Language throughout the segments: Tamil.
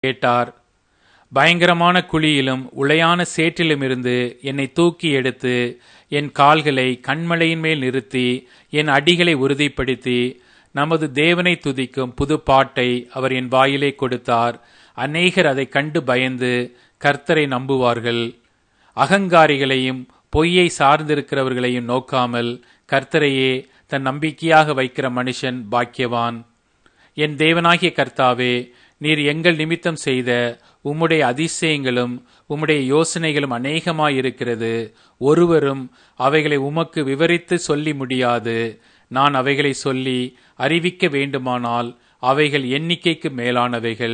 கேட்டார் பயங்கரமான குழியிலும் உளையான சேற்றிலுமிருந்து என்னை தூக்கி எடுத்து என் கால்களை கண்மலையின் மேல் நிறுத்தி என் அடிகளை உறுதிப்படுத்தி நமது தேவனை துதிக்கும் புது பாட்டை அவர் என் வாயிலே கொடுத்தார் அநேகர் அதை கண்டு பயந்து கர்த்தரை நம்புவார்கள் அகங்காரிகளையும் பொய்யை சார்ந்திருக்கிறவர்களையும் நோக்காமல் கர்த்தரையே தன் நம்பிக்கையாக வைக்கிற மனுஷன் பாக்கியவான் என் தேவனாகிய கர்த்தாவே நீர் எங்கள் நிமித்தம் செய்த உம்முடைய அதிசயங்களும் உம்முடைய யோசனைகளும் அநேகமாயிருக்கிறது ஒருவரும் அவைகளை உமக்கு விவரித்து சொல்லி முடியாது நான் அவைகளை சொல்லி அறிவிக்க வேண்டுமானால் அவைகள் எண்ணிக்கைக்கு மேலானவைகள்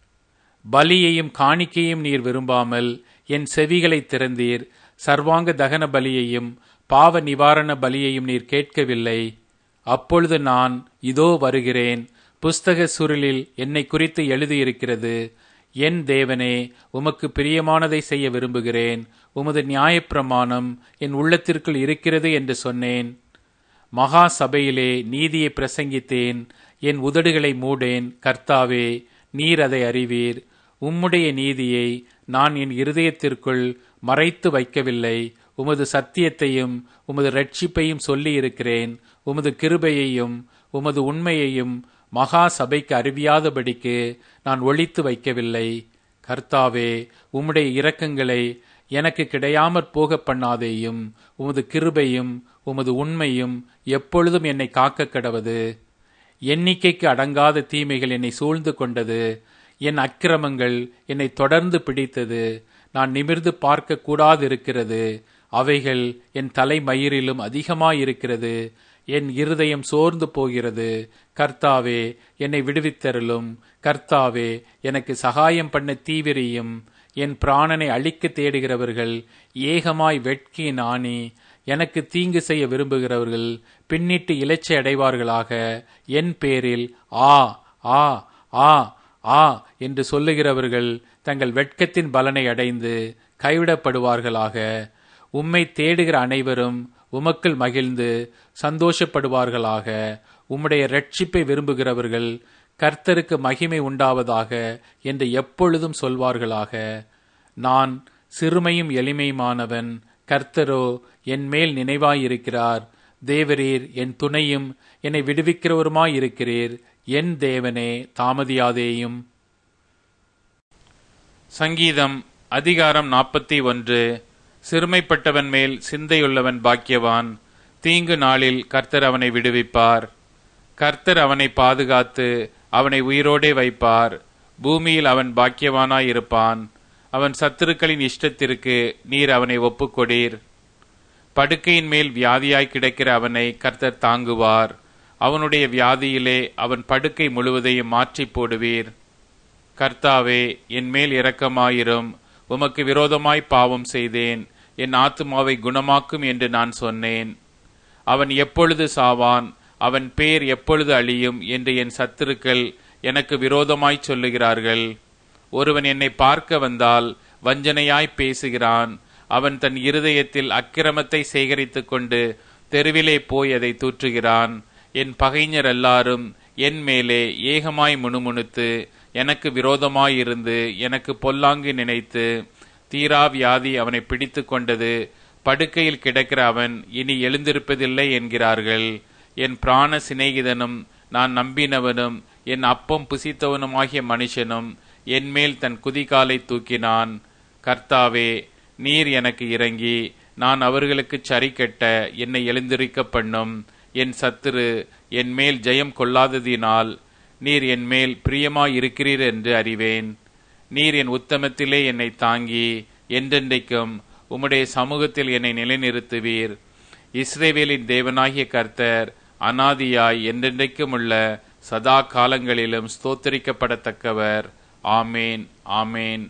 பலியையும் காணிக்கையும் நீர் விரும்பாமல் என் செவிகளை திறந்தீர் சர்வாங்க தகன பலியையும் பாவ நிவாரண பலியையும் நீர் கேட்கவில்லை அப்பொழுது நான் இதோ வருகிறேன் புஸ்தக சுருளில் என்னை குறித்து எழுதியிருக்கிறது என் தேவனே உமக்கு பிரியமானதை செய்ய விரும்புகிறேன் உமது நியாயப்பிரமாணம் என் உள்ளத்திற்குள் இருக்கிறது என்று சொன்னேன் மகா சபையிலே நீதியை பிரசங்கித்தேன் என் உதடுகளை மூடேன் கர்த்தாவே நீர் அதை அறிவீர் உம்முடைய நீதியை நான் என் இருதயத்திற்குள் மறைத்து வைக்கவில்லை உமது சத்தியத்தையும் உமது ரட்சிப்பையும் சொல்லி இருக்கிறேன் உமது கிருபையையும் உமது உண்மையையும் மகா சபைக்கு அறிவியாதபடிக்கு நான் ஒழித்து வைக்கவில்லை கர்த்தாவே உம்முடைய இரக்கங்களை எனக்கு கிடையாமற் போக பண்ணாதேயும் உமது கிருபையும் உமது உண்மையும் எப்பொழுதும் என்னை காக்க கடவது எண்ணிக்கைக்கு அடங்காத தீமைகள் என்னை சூழ்ந்து கொண்டது என் அக்கிரமங்கள் என்னை தொடர்ந்து பிடித்தது நான் நிமிர்ந்து பார்க்க கூடாதிருக்கிறது அவைகள் என் தலைமயிரிலும் அதிகமாயிருக்கிறது என் இருதயம் சோர்ந்து போகிறது கர்த்தாவே என்னை விடுவித்தருளும் கர்த்தாவே எனக்கு சகாயம் பண்ண தீவிரியும் என் பிராணனை அழிக்க தேடுகிறவர்கள் ஏகமாய் வெட்கி நாணி எனக்கு தீங்கு செய்ய விரும்புகிறவர்கள் பின்னிட்டு இலைச்சை அடைவார்களாக என் பேரில் ஆ ஆ ஆ ஆ என்று சொல்லுகிறவர்கள் தங்கள் வெட்கத்தின் பலனை அடைந்து கைவிடப்படுவார்களாக உம்மை தேடுகிற அனைவரும் உமக்குள் மகிழ்ந்து சந்தோஷப்படுவார்களாக உம்முடைய ரட்சிப்பை விரும்புகிறவர்கள் கர்த்தருக்கு மகிமை உண்டாவதாக என்று எப்பொழுதும் சொல்வார்களாக நான் சிறுமையும் எளிமையுமானவன் கர்த்தரோ என் மேல் நினைவாயிருக்கிறார் தேவரீர் என் துணையும் என்னை விடுவிக்கிறவருமாயிருக்கிறீர் என் தேவனே தாமதியாதேயும் சங்கீதம் அதிகாரம் நாற்பத்தி ஒன்று சிறுமைப்பட்டவன் மேல் சிந்தையுள்ளவன் பாக்கியவான் தீங்கு நாளில் கர்த்தர் அவனை விடுவிப்பார் கர்த்தர் அவனை பாதுகாத்து அவனை உயிரோடே வைப்பார் பூமியில் அவன் பாக்கியவானாயிருப்பான் அவன் சத்துருக்களின் இஷ்டத்திற்கு நீர் அவனை ஒப்புக்கொடீர் படுக்கையின் மேல் வியாதியாய் கிடக்கிற அவனை கர்த்தர் தாங்குவார் அவனுடைய வியாதியிலே அவன் படுக்கை முழுவதையும் மாற்றி போடுவீர் கர்த்தாவே என் மேல் இரக்கமாயிரும் உமக்கு விரோதமாய் பாவம் செய்தேன் என் ஆத்துமாவை குணமாக்கும் என்று நான் சொன்னேன் அவன் எப்பொழுது சாவான் அவன் பேர் எப்பொழுது அழியும் என்று என் சத்துருக்கள் எனக்கு விரோதமாய் சொல்லுகிறார்கள் ஒருவன் என்னை பார்க்க வந்தால் வஞ்சனையாய் பேசுகிறான் அவன் தன் இருதயத்தில் அக்கிரமத்தை சேகரித்துக் கொண்டு தெருவிலே போய் அதை தூற்றுகிறான் என் பகைஞர் எல்லாரும் என் மேலே ஏகமாய் முணுமுணுத்து எனக்கு விரோதமாயிருந்து எனக்கு பொல்லாங்கு நினைத்து தீரா வியாதி அவனை பிடித்து கொண்டது படுக்கையில் கிடக்கிற அவன் இனி எழுந்திருப்பதில்லை என்கிறார்கள் என் பிராண சிநேகிதனும் நான் நம்பினவனும் என் அப்பம் புசித்தவனுமாகிய மனுஷனும் என் மேல் தன் குதிகாலை தூக்கினான் கர்த்தாவே நீர் எனக்கு இறங்கி நான் அவர்களுக்கு சரி கட்ட என்னை எழுந்திருக்க பண்ணும் என் சத்துரு என் மேல் ஜெயம் கொள்ளாததினால் நீர் என் மேல் பிரியமாயிருக்கிறீர் என்று அறிவேன் நீர் என் உத்தமத்திலே என்னை தாங்கி என்றென்றைக்கும் உம்முடைய சமூகத்தில் என்னை நிலைநிறுத்துவீர் இஸ்ரேவேலின் தேவனாகிய கர்த்தர் அனாதியாய் என்றென்றைக்கும் உள்ள சதா காலங்களிலும் ஸ்தோத்தரிக்கப்படத்தக்கவர் ஆமேன் ஆமேன்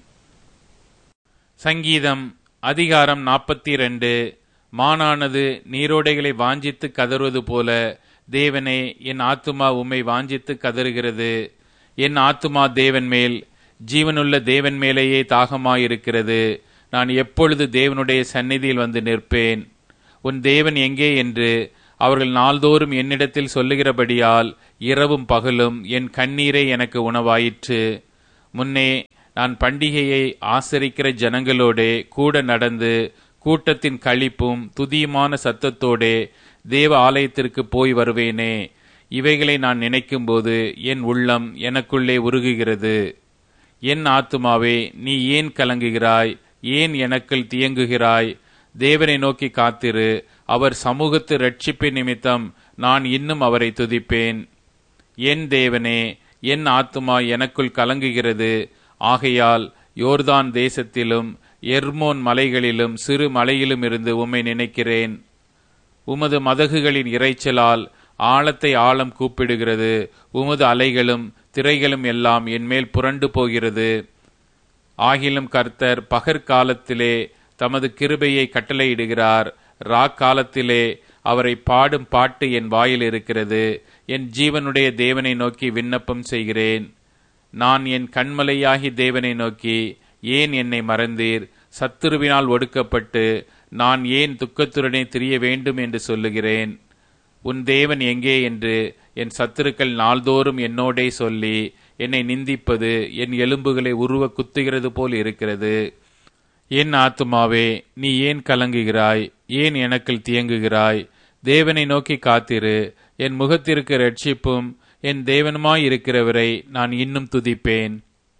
சங்கீதம் அதிகாரம் நாற்பத்தி ரெண்டு மானானது நீரோடைகளை வாஞ்சித்து கதறுவது போல தேவனே என் ஆத்துமா உம்மை வாஞ்சித்து கதறுகிறது என் ஆத்துமா தேவன் மேல் ஜீவனுள்ள தேவன் மேலேயே தாகமாயிருக்கிறது நான் எப்பொழுது தேவனுடைய சந்நிதியில் வந்து நிற்பேன் உன் தேவன் எங்கே என்று அவர்கள் நாள்தோறும் என்னிடத்தில் சொல்லுகிறபடியால் இரவும் பகலும் என் கண்ணீரே எனக்கு உணவாயிற்று முன்னே நான் பண்டிகையை ஆசரிக்கிற ஜனங்களோடே கூட நடந்து கூட்டத்தின் களிப்பும் துதியுமான சத்தத்தோடே தேவ ஆலயத்திற்கு போய் வருவேனே இவைகளை நான் நினைக்கும்போது என் உள்ளம் எனக்குள்ளே உருகுகிறது என் ஆத்துமாவே நீ ஏன் கலங்குகிறாய் ஏன் எனக்குள் தியங்குகிறாய் தேவனை நோக்கி காத்திரு அவர் சமூகத்து ரட்சிப்பின் நிமித்தம் நான் இன்னும் அவரை துதிப்பேன் என் தேவனே என் ஆத்துமா எனக்குள் கலங்குகிறது ஆகையால் யோர்தான் தேசத்திலும் எர்மோன் மலைகளிலும் சிறு மலையிலும் இருந்து உம்மை நினைக்கிறேன் உமது மதகுகளின் இறைச்சலால் ஆழத்தை ஆழம் கூப்பிடுகிறது உமது அலைகளும் திரைகளும் எல்லாம் என்மேல் புரண்டு போகிறது ஆகிலும் கர்த்தர் பகற்காலத்திலே தமது கிருபையை கட்டளையிடுகிறார் ராக்காலத்திலே அவரை பாடும் பாட்டு என் வாயில் இருக்கிறது என் ஜீவனுடைய தேவனை நோக்கி விண்ணப்பம் செய்கிறேன் நான் என் கண்மலையாகி தேவனை நோக்கி ஏன் என்னை மறந்தீர் சத்துருவினால் ஒடுக்கப்பட்டு நான் ஏன் துக்கத்துடனே திரிய வேண்டும் என்று சொல்லுகிறேன் உன் தேவன் எங்கே என்று என் சத்துருக்கள் நாள்தோறும் என்னோடே சொல்லி என்னை நிந்திப்பது என் எலும்புகளை உருவ குத்துகிறது போல் இருக்கிறது என் ஆத்துமாவே நீ ஏன் கலங்குகிறாய் ஏன் எனக்குள் தியங்குகிறாய் தேவனை நோக்கி காத்திரு என் முகத்திற்கு ரட்சிப்பும் என் தேவனுமாய் இருக்கிறவரை நான் இன்னும் துதிப்பேன்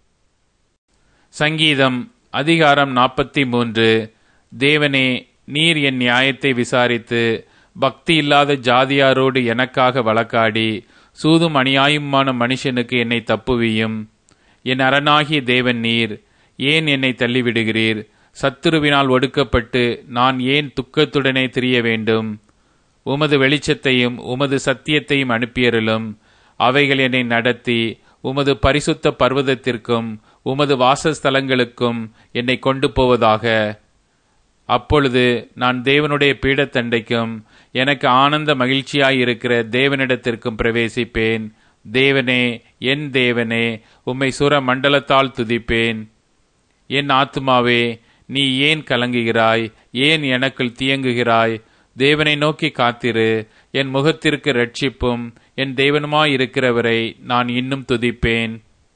சங்கீதம் அதிகாரம் நாற்பத்தி மூன்று தேவனே நீர் என் நியாயத்தை விசாரித்து பக்தி இல்லாத ஜாதியாரோடு எனக்காக வழக்காடி சூதும் அநியாயமான மனுஷனுக்கு என்னை தப்புவியும் என் அரணாகிய தேவன் நீர் ஏன் என்னை தள்ளிவிடுகிறீர் சத்துருவினால் ஒடுக்கப்பட்டு நான் ஏன் துக்கத்துடனே திரிய வேண்டும் உமது வெளிச்சத்தையும் உமது சத்தியத்தையும் அனுப்பியருளும் அவைகள் என்னை நடத்தி உமது பரிசுத்த பர்வதத்திற்கும் உமது வாசஸ்தலங்களுக்கும் என்னை கொண்டு போவதாக அப்பொழுது நான் தேவனுடைய பீடத்தண்டைக்கும் எனக்கு ஆனந்த மகிழ்ச்சியாயிருக்கிற தேவனிடத்திற்கும் பிரவேசிப்பேன் தேவனே என் தேவனே உம்மை சுர மண்டலத்தால் துதிப்பேன் என் ஆத்துமாவே நீ ஏன் கலங்குகிறாய் ஏன் எனக்குள் தியங்குகிறாய் தேவனை நோக்கி காத்திரு என் முகத்திற்கு ரட்சிப்பும் என் தேவனுமாயிருக்கிறவரை நான் இன்னும் துதிப்பேன்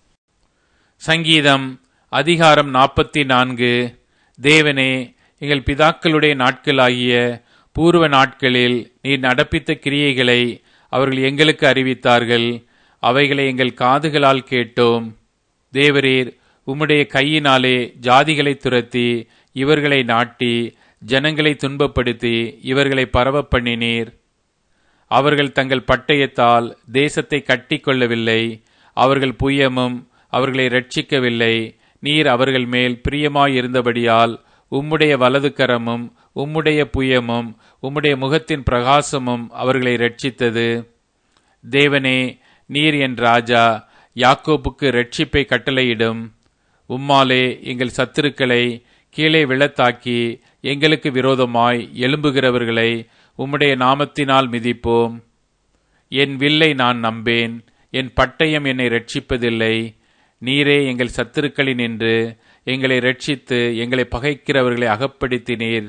சங்கீதம் அதிகாரம் நாற்பத்தி நான்கு தேவனே எங்கள் பிதாக்களுடைய நாட்களாகிய பூர்வ நாட்களில் நீர் நடப்பித்த கிரியைகளை அவர்கள் எங்களுக்கு அறிவித்தார்கள் அவைகளை எங்கள் காதுகளால் கேட்டோம் தேவரீர் உம்முடைய கையினாலே ஜாதிகளை துரத்தி இவர்களை நாட்டி ஜனங்களை துன்பப்படுத்தி இவர்களை பரவ பண்ணினீர் அவர்கள் தங்கள் பட்டயத்தால் தேசத்தை கட்டி கொள்ளவில்லை அவர்கள் புயமும் அவர்களை ரட்சிக்கவில்லை நீர் அவர்கள் மேல் பிரியமாயிருந்தபடியால் உம்முடைய வலது கரமும் உம்முடைய புயமும் உம்முடைய முகத்தின் பிரகாசமும் அவர்களை ரட்சித்தது தேவனே நீர் என் ராஜா யாக்கோப்புக்கு ரட்சிப்பை கட்டளையிடும் உம்மாலே எங்கள் சத்துருக்களை கீழே விழத்தாக்கி எங்களுக்கு விரோதமாய் எழும்புகிறவர்களை உம்முடைய நாமத்தினால் மிதிப்போம் என் வில்லை நான் நம்பேன் என் பட்டயம் என்னை ரட்சிப்பதில்லை நீரே எங்கள் சத்துருக்களின் என்று எங்களை ரட்சித்து எங்களை பகைக்கிறவர்களை அகப்படுத்தினீர்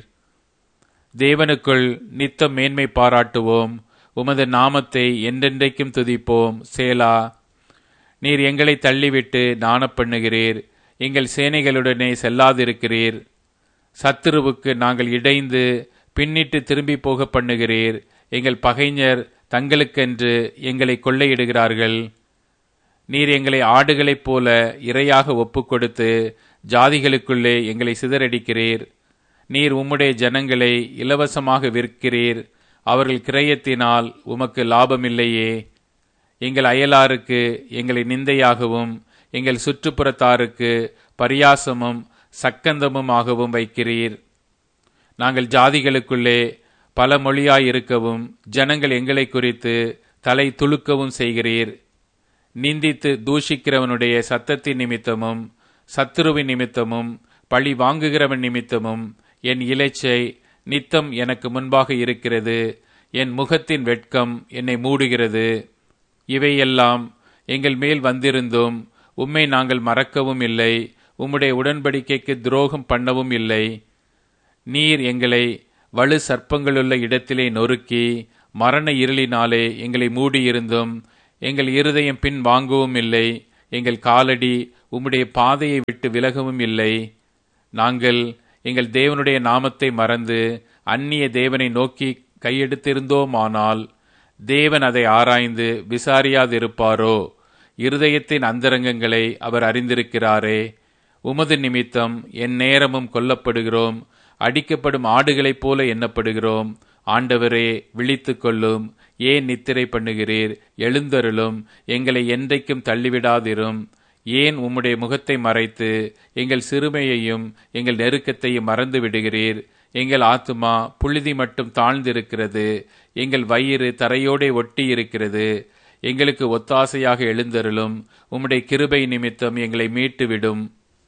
தேவனுக்குள் நித்தம் மேன்மை பாராட்டுவோம் உமது நாமத்தை என்றென்றைக்கும் துதிப்போம் சேலா நீர் எங்களை தள்ளிவிட்டு நாணப்பண்ணுகிறீர் எங்கள் சேனைகளுடனே செல்லாதிருக்கிறீர் சத்துருவுக்கு நாங்கள் இடைந்து பின்னிட்டு திரும்பி போக பண்ணுகிறீர் எங்கள் பகைஞர் தங்களுக்கென்று எங்களை கொள்ளையிடுகிறார்கள் நீர் எங்களை ஆடுகளைப் போல இரையாக ஒப்புக்கொடுத்து ஜாதிகளுக்குள்ளே எங்களை சிதறடிக்கிறீர் நீர் உம்முடைய ஜனங்களை இலவசமாக விற்கிறீர் அவர்கள் கிரயத்தினால் உமக்கு லாபமில்லையே எங்கள் அயலாருக்கு எங்களை நிந்தையாகவும் எங்கள் சுற்றுப்புறத்தாருக்கு பரியாசமும் சக்கந்தமுமாகவும் வைக்கிறீர் நாங்கள் ஜாதிகளுக்குள்ளே பல மொழியாயிருக்கவும் ஜனங்கள் எங்களை குறித்து தலை துளுக்கவும் செய்கிறீர் நிந்தித்து தூஷிக்கிறவனுடைய சத்தத்தின் நிமித்தமும் சத்துருவின் நிமித்தமும் பழி வாங்குகிறவன் நிமித்தமும் என் இலைச்சை நித்தம் எனக்கு முன்பாக இருக்கிறது என் முகத்தின் வெட்கம் என்னை மூடுகிறது இவையெல்லாம் எங்கள் மேல் வந்திருந்தும் உம்மை நாங்கள் மறக்கவும் இல்லை உம்முடைய உடன்படிக்கைக்கு துரோகம் பண்ணவும் இல்லை நீர் எங்களை வலு சர்ப்பங்களுள்ள இடத்திலே நொறுக்கி மரண இருளினாலே எங்களை மூடியிருந்தும் எங்கள் இருதயம் பின் வாங்கவும் இல்லை எங்கள் காலடி உம்முடைய பாதையை விட்டு விலகவும் இல்லை நாங்கள் எங்கள் தேவனுடைய நாமத்தை மறந்து அந்நிய தேவனை நோக்கி கையெடுத்திருந்தோமானால் தேவன் அதை ஆராய்ந்து விசாரியாதிருப்பாரோ இருதயத்தின் அந்தரங்கங்களை அவர் அறிந்திருக்கிறாரே உமது நிமித்தம் என் நேரமும் கொல்லப்படுகிறோம் அடிக்கப்படும் ஆடுகளைப் போல எண்ணப்படுகிறோம் ஆண்டவரே விழித்துக் கொள்ளும் ஏன் நித்திரை பண்ணுகிறீர் எழுந்தருளும் எங்களை என்றைக்கும் தள்ளிவிடாதிரும் ஏன் உம்முடைய முகத்தை மறைத்து எங்கள் சிறுமையையும் எங்கள் நெருக்கத்தையும் மறந்து விடுகிறீர் எங்கள் ஆத்துமா புழுதி மட்டும் தாழ்ந்திருக்கிறது எங்கள் வயிறு தரையோடே ஒட்டி இருக்கிறது எங்களுக்கு ஒத்தாசையாக எழுந்தருளும் உம்முடைய கிருபை நிமித்தம் எங்களை மீட்டுவிடும்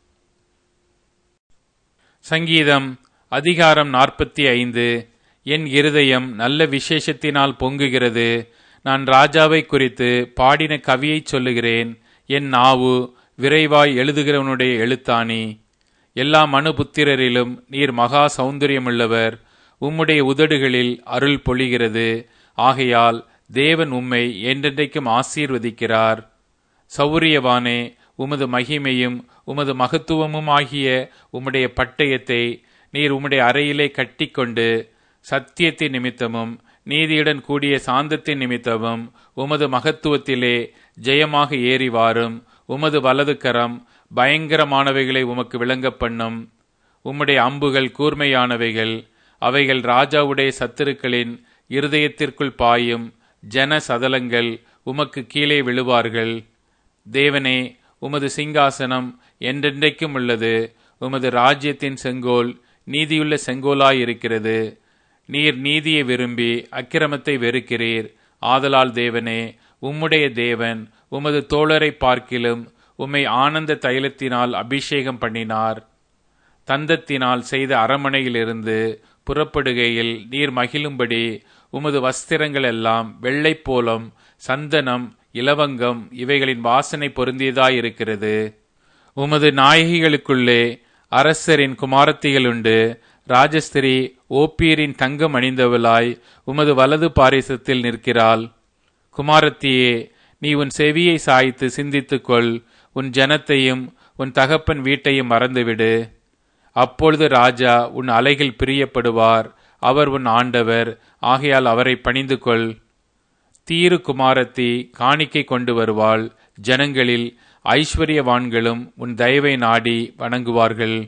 சங்கீதம் அதிகாரம் நாற்பத்தி ஐந்து என் இருதயம் நல்ல விசேஷத்தினால் பொங்குகிறது நான் ராஜாவை குறித்து பாடின கவியைச் சொல்லுகிறேன் என் நாவு விரைவாய் எழுதுகிறவனுடைய எழுத்தாணி எல்லா மனுபுத்திரரிலும் நீர் மகா சௌந்தரியமுள்ளவர் உம்முடைய உதடுகளில் அருள் பொழிகிறது ஆகையால் தேவன் உம்மை என்றென்றைக்கும் ஆசீர்வதிக்கிறார் சௌரியவானே உமது மகிமையும் உமது மகத்துவமும் ஆகிய உம்முடைய பட்டயத்தை நீர் உம்முடைய அறையிலே கட்டிக்கொண்டு சத்தியத்தின் நிமித்தமும் நீதியுடன் கூடிய சாந்தத்தின் நிமித்தமும் உமது மகத்துவத்திலே ஜெயமாக ஏறி வாரும் உமது வலது கரம் பயங்கரமானவைகளை உமக்கு விளங்க பண்ணும் உம்முடைய அம்புகள் கூர்மையானவைகள் அவைகள் ராஜாவுடைய சத்துருக்களின் இருதயத்திற்குள் பாயும் ஜன சதலங்கள் உமக்கு கீழே விழுவார்கள் தேவனே உமது சிங்காசனம் என்றென்றைக்கும் உள்ளது உமது ராஜ்யத்தின் செங்கோல் நீதியுள்ள செங்கோலாயிருக்கிறது நீர் நீதியை விரும்பி அக்கிரமத்தை வெறுக்கிறீர் ஆதலால் தேவனே உம்முடைய தேவன் உமது தோழரை பார்க்கிலும் உம்மை ஆனந்த தைலத்தினால் அபிஷேகம் பண்ணினார் தந்தத்தினால் செய்த அரமனையிலிருந்து புறப்படுகையில் நீர் மகிழும்படி உமது வஸ்திரங்கள் எல்லாம் வெள்ளைப்போலம் சந்தனம் இலவங்கம் இவைகளின் வாசனை பொருந்தியதாயிருக்கிறது உமது நாயகிகளுக்குள்ளே அரசரின் குமாரத்திகளுண்டு ராஜஸ்திரி ஓப்பீரின் தங்கம் அணிந்தவளாய் உமது வலது பாரிசத்தில் நிற்கிறாள் குமாரத்தியே நீ உன் செவியை சாய்த்து சிந்தித்துக்கொள் உன் ஜனத்தையும் உன் தகப்பன் வீட்டையும் மறந்துவிடு அப்பொழுது ராஜா உன் அலைகள் பிரியப்படுவார் அவர் உன் ஆண்டவர் ஆகையால் அவரை பணிந்து கொள் தீரு குமாரத்தி காணிக்கை கொண்டு வருவாள் ஜனங்களில் ஐஸ்வர்யவான்களும் உன் தயவை நாடி வணங்குவார்கள்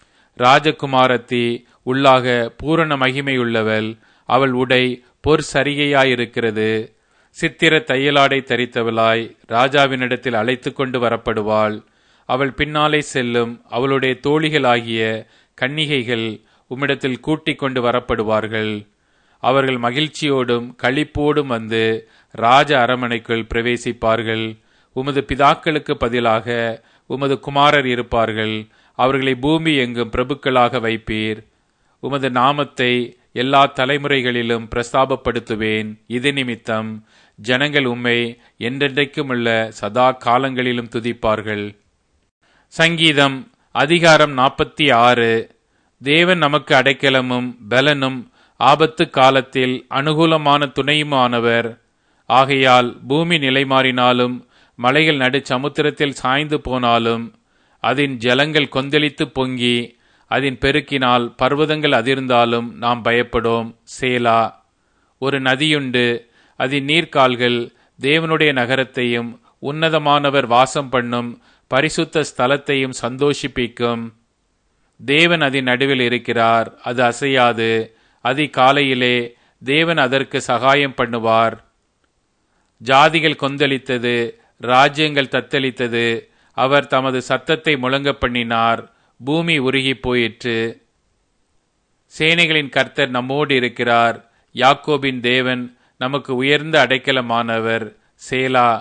ராஜகுமாரத்தி உள்ளாக பூரண மகிமையுள்ளவள் அவள் உடை பொற் சரிகையாயிருக்கிறது சித்திர தையலாடை தரித்தவளாய் ராஜாவினிடத்தில் அழைத்து கொண்டு வரப்படுவாள் அவள் பின்னாலே செல்லும் அவளுடைய தோழிகளாகிய கன்னிகைகள் உம்மிடத்தில் கூட்டிக் கொண்டு வரப்படுவார்கள் அவர்கள் மகிழ்ச்சியோடும் களிப்போடும் வந்து ராஜ அரமனைக்குள் பிரவேசிப்பார்கள் உமது பிதாக்களுக்கு பதிலாக உமது குமாரர் இருப்பார்கள் அவர்களை பூமி எங்கும் பிரபுக்களாக வைப்பீர் உமது நாமத்தை எல்லா தலைமுறைகளிலும் பிரஸ்தாபப்படுத்துவேன் இது நிமித்தம் ஜனங்கள் உம்மை என்றென்றைக்கும் உள்ள சதா காலங்களிலும் துதிப்பார்கள் சங்கீதம் அதிகாரம் நாற்பத்தி ஆறு தேவன் நமக்கு அடைக்கலமும் பலனும் ஆபத்து காலத்தில் அனுகூலமான துணையுமானவர் ஆகையால் பூமி நிலைமாறினாலும் மலைகள் நடு சமுத்திரத்தில் சாய்ந்து போனாலும் அதன் ஜலங்கள் கொந்தளித்து பொங்கி அதன் பெருக்கினால் பர்வதங்கள் அதிர்ந்தாலும் நாம் பயப்படோம் சேலா ஒரு நதியுண்டு அதன் நீர்க்கால்கள் தேவனுடைய நகரத்தையும் உன்னதமானவர் வாசம் பண்ணும் பரிசுத்த ஸ்தலத்தையும் சந்தோஷிப்பிக்கும் தேவன் அதன் நடுவில் இருக்கிறார் அது அசையாது அதி காலையிலே தேவன் அதற்கு சகாயம் பண்ணுவார் ஜாதிகள் கொந்தளித்தது ராஜ்யங்கள் தத்தளித்தது அவர் தமது சத்தத்தை முழங்க பண்ணினார் பூமி உருகி போயிற்று சேனைகளின் கர்த்தர் நம்மோடு இருக்கிறார் யாக்கோபின் தேவன் நமக்கு உயர்ந்த அடைக்கலமானவர் சேலா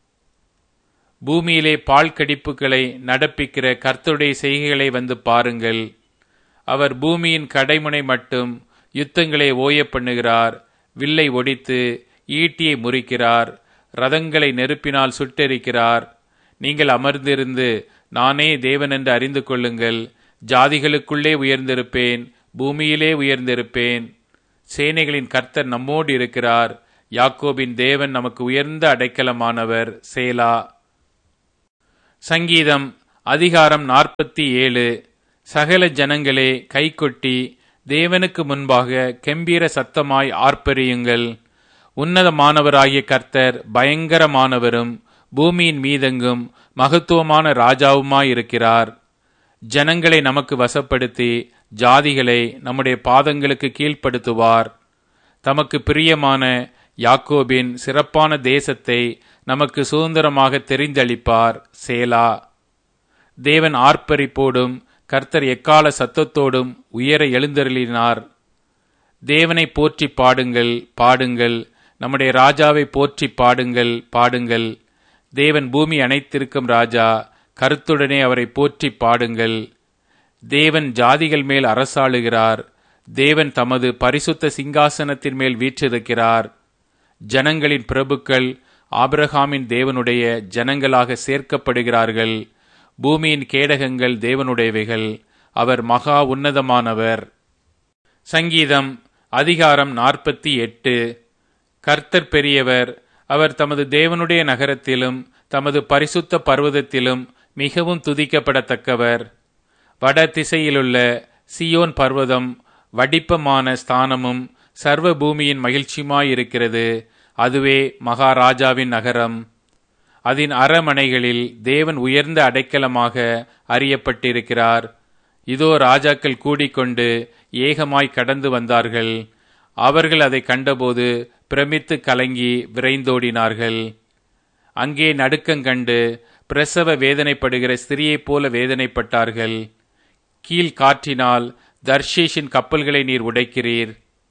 பூமியிலே பால் கடிப்புகளை நடப்பிக்கிற கர்த்தருடைய செய்கைகளை வந்து பாருங்கள் அவர் பூமியின் கடைமுனை மட்டும் யுத்தங்களை ஓய பண்ணுகிறார் வில்லை ஒடித்து ஈட்டியை முறிக்கிறார் ரதங்களை நெருப்பினால் சுட்டெரிக்கிறார் நீங்கள் அமர்ந்திருந்து நானே தேவன் என்று அறிந்து கொள்ளுங்கள் ஜாதிகளுக்குள்ளே உயர்ந்திருப்பேன் பூமியிலே உயர்ந்திருப்பேன் சேனைகளின் கர்த்தர் நம்மோடு இருக்கிறார் யாக்கோபின் தேவன் நமக்கு உயர்ந்த அடைக்கலமானவர் சேலா சங்கீதம் அதிகாரம் நாற்பத்தி ஏழு சகல ஜனங்களே கைகொட்டி தேவனுக்கு முன்பாக கெம்பீர சத்தமாய் ஆர்ப்பரியுங்கள் உன்னதமானவராகிய கர்த்தர் பயங்கரமானவரும் பூமியின் மீதெங்கும் மகத்துவமான ராஜாவுமாயிருக்கிறார் ஜனங்களை நமக்கு வசப்படுத்தி ஜாதிகளை நம்முடைய பாதங்களுக்கு கீழ்ப்படுத்துவார் தமக்கு பிரியமான யாக்கோபின் சிறப்பான தேசத்தை நமக்கு சுதந்திரமாக தெரிந்தளிப்பார் சேலா தேவன் ஆர்ப்பரிப்போடும் கர்த்தர் எக்கால சத்தத்தோடும் உயர எழுந்தருளினார் தேவனை போற்றி பாடுங்கள் பாடுங்கள் நம்முடைய ராஜாவை போற்றி பாடுங்கள் பாடுங்கள் தேவன் பூமி அனைத்திருக்கும் ராஜா கருத்துடனே அவரை போற்றி பாடுங்கள் தேவன் ஜாதிகள் மேல் அரசாளுகிறார் தேவன் தமது பரிசுத்த சிங்காசனத்தின் மேல் வீற்றிருக்கிறார் ஜனங்களின் பிரபுக்கள் ஆபிரகாமின் தேவனுடைய ஜனங்களாக சேர்க்கப்படுகிறார்கள் பூமியின் கேடகங்கள் தேவனுடையவைகள் அவர் மகா உன்னதமானவர் சங்கீதம் அதிகாரம் நாற்பத்தி எட்டு கர்த்தர் பெரியவர் அவர் தமது தேவனுடைய நகரத்திலும் தமது பரிசுத்த பர்வதத்திலும் மிகவும் துதிக்கப்படத்தக்கவர் வட திசையிலுள்ள சியோன் பர்வதம் வடிப்பமான ஸ்தானமும் சர்வ பூமியின் மகிழ்ச்சியுமாயிருக்கிறது அதுவே மகாராஜாவின் நகரம் அதன் அரமனைகளில் தேவன் உயர்ந்த அடைக்கலமாக அறியப்பட்டிருக்கிறார் இதோ ராஜாக்கள் கூடிக்கொண்டு ஏகமாய் கடந்து வந்தார்கள் அவர்கள் அதை கண்டபோது பிரமித்து கலங்கி விரைந்தோடினார்கள் அங்கே நடுக்கங்கண்டு பிரசவ வேதனைப்படுகிற ஸ்திரியைப் போல வேதனைப்பட்டார்கள் கீழ் காற்றினால் தர்ஷீஷின் கப்பல்களை நீர் உடைக்கிறீர்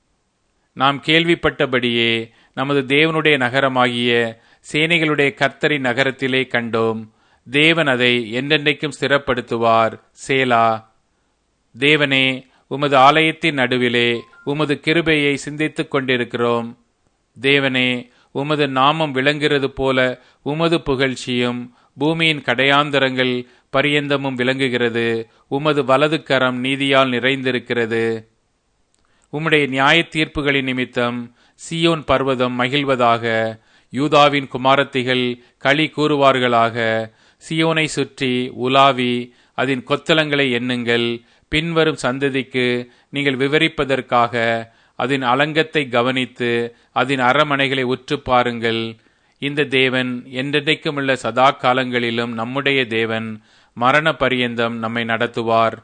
நாம் கேள்விப்பட்டபடியே நமது தேவனுடைய நகரமாகிய சேனைகளுடைய கர்த்தரின் நகரத்திலே கண்டோம் தேவன் அதை என்றென்றைக்கும் ஸ்திரப்படுத்துவார் சேலா தேவனே உமது ஆலயத்தின் நடுவிலே உமது கிருபையை சிந்தித்துக் கொண்டிருக்கிறோம் தேவனே உமது நாமம் விளங்குகிறது போல உமது புகழ்ச்சியும் பூமியின் கடையாந்தரங்கள் பரியந்தமும் விளங்குகிறது உமது வலது கரம் நீதியால் நிறைந்திருக்கிறது உம்முடைய நியாய தீர்ப்புகளின் நிமித்தம் சியோன் பர்வதம் மகிழ்வதாக யூதாவின் குமாரத்திகள் களி கூறுவார்களாக சியோனை சுற்றி உலாவி அதன் கொத்தலங்களை எண்ணுங்கள் பின்வரும் சந்ததிக்கு நீங்கள் விவரிப்பதற்காக அதன் அலங்கத்தை கவனித்து அதன் அரமனைகளை உற்று பாருங்கள் இந்த தேவன் என்றென்றைக்கும் உள்ள சதா காலங்களிலும் நம்முடைய தேவன் மரண பரியந்தம் நம்மை நடத்துவார்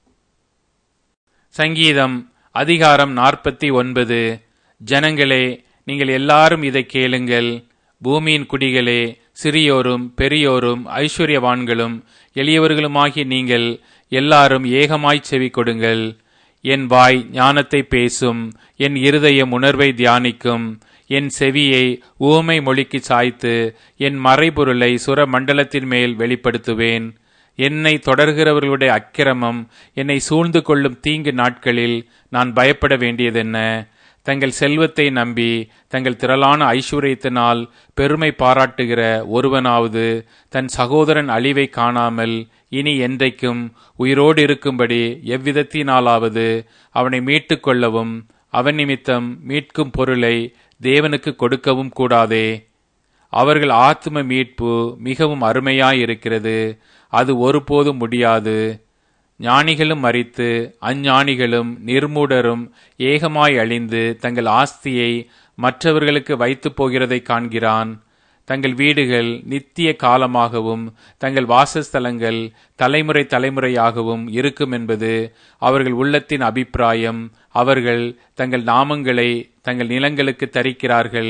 சங்கீதம் அதிகாரம் நாற்பத்தி ஒன்பது ஜனங்களே நீங்கள் எல்லாரும் இதை கேளுங்கள் பூமியின் குடிகளே சிறியோரும் பெரியோரும் ஐஸ்வர்யவான்களும் எளியவர்களுமாகிய நீங்கள் எல்லாரும் ஏகமாய்ச் செவி கொடுங்கள் என் வாய் ஞானத்தை பேசும் என் இருதயம் உணர்வை தியானிக்கும் என் செவியை ஊமை மொழிக்கு சாய்த்து என் மறைபொருளை சுர மண்டலத்தின் மேல் வெளிப்படுத்துவேன் என்னை தொடர்கிறவர்களுடைய அக்கிரமம் என்னை சூழ்ந்து கொள்ளும் தீங்கு நாட்களில் நான் பயப்பட வேண்டியதென்ன தங்கள் செல்வத்தை நம்பி தங்கள் திரளான ஐஸ்வர்யத்தினால் பெருமை பாராட்டுகிற ஒருவனாவது தன் சகோதரன் அழிவை காணாமல் இனி என்றைக்கும் உயிரோடு இருக்கும்படி எவ்விதத்தினாலாவது அவனை மீட்டு கொள்ளவும் அவன் நிமித்தம் மீட்கும் பொருளை தேவனுக்கு கொடுக்கவும் கூடாதே அவர்கள் ஆத்ம மீட்பு மிகவும் அருமையாயிருக்கிறது அது ஒருபோதும் முடியாது ஞானிகளும் மறித்து அஞ்ஞானிகளும் நிர்மூடரும் ஏகமாய் அழிந்து தங்கள் ஆஸ்தியை மற்றவர்களுக்கு வைத்து போகிறதை காண்கிறான் தங்கள் வீடுகள் நித்திய காலமாகவும் தங்கள் வாசஸ்தலங்கள் தலைமுறை தலைமுறையாகவும் இருக்கும் என்பது அவர்கள் உள்ளத்தின் அபிப்பிராயம் அவர்கள் தங்கள் நாமங்களை தங்கள் நிலங்களுக்கு தரிக்கிறார்கள்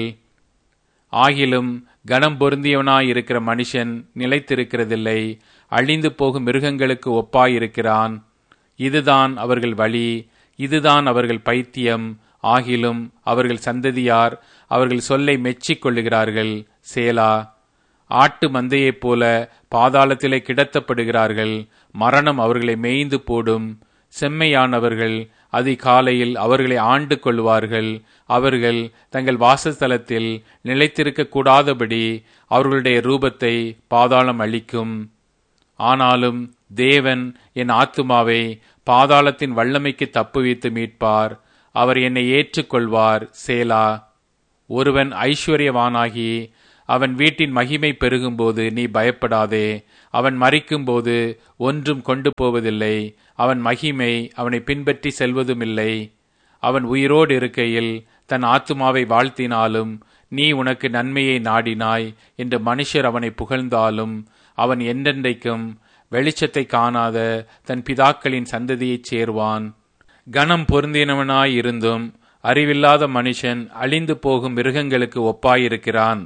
ஆகிலும் கனம் பொருந்தியவனாயிருக்கிற மனுஷன் நிலைத்திருக்கிறதில்லை அழிந்து போகும் மிருகங்களுக்கு ஒப்பாயிருக்கிறான் இதுதான் அவர்கள் வழி இதுதான் அவர்கள் பைத்தியம் ஆகிலும் அவர்கள் சந்ததியார் அவர்கள் சொல்லை மெச்சிக் கொள்ளுகிறார்கள் சேலா ஆட்டு மந்தையைப் போல பாதாளத்திலே கிடத்தப்படுகிறார்கள் மரணம் அவர்களை மேய்ந்து போடும் செம்மையானவர்கள் அதிகாலையில் அவர்களை ஆண்டு கொள்வார்கள் அவர்கள் தங்கள் வாசஸ்தலத்தில் நிலைத்திருக்க கூடாதபடி அவர்களுடைய ரூபத்தை பாதாளம் அளிக்கும் ஆனாலும் தேவன் என் ஆத்துமாவை பாதாளத்தின் வல்லமைக்கு தப்புவித்து மீட்பார் அவர் என்னை ஏற்றுக்கொள்வார் சேலா ஒருவன் ஐஸ்வர்யவானாகி அவன் வீட்டின் மகிமை பெருகும்போது நீ பயப்படாதே அவன் மறிக்கும்போது ஒன்றும் கொண்டு போவதில்லை அவன் மகிமை அவனை பின்பற்றி செல்வதுமில்லை அவன் உயிரோடு இருக்கையில் தன் ஆத்துமாவை வாழ்த்தினாலும் நீ உனக்கு நன்மையை நாடினாய் என்று மனுஷர் அவனை புகழ்ந்தாலும் அவன் என்றென்றைக்கும் வெளிச்சத்தை காணாத தன் பிதாக்களின் சந்ததியைச் சேர்வான் கனம் பொருந்தினவனாயிருந்தும் அறிவில்லாத மனுஷன் அழிந்து போகும் மிருகங்களுக்கு ஒப்பாயிருக்கிறான்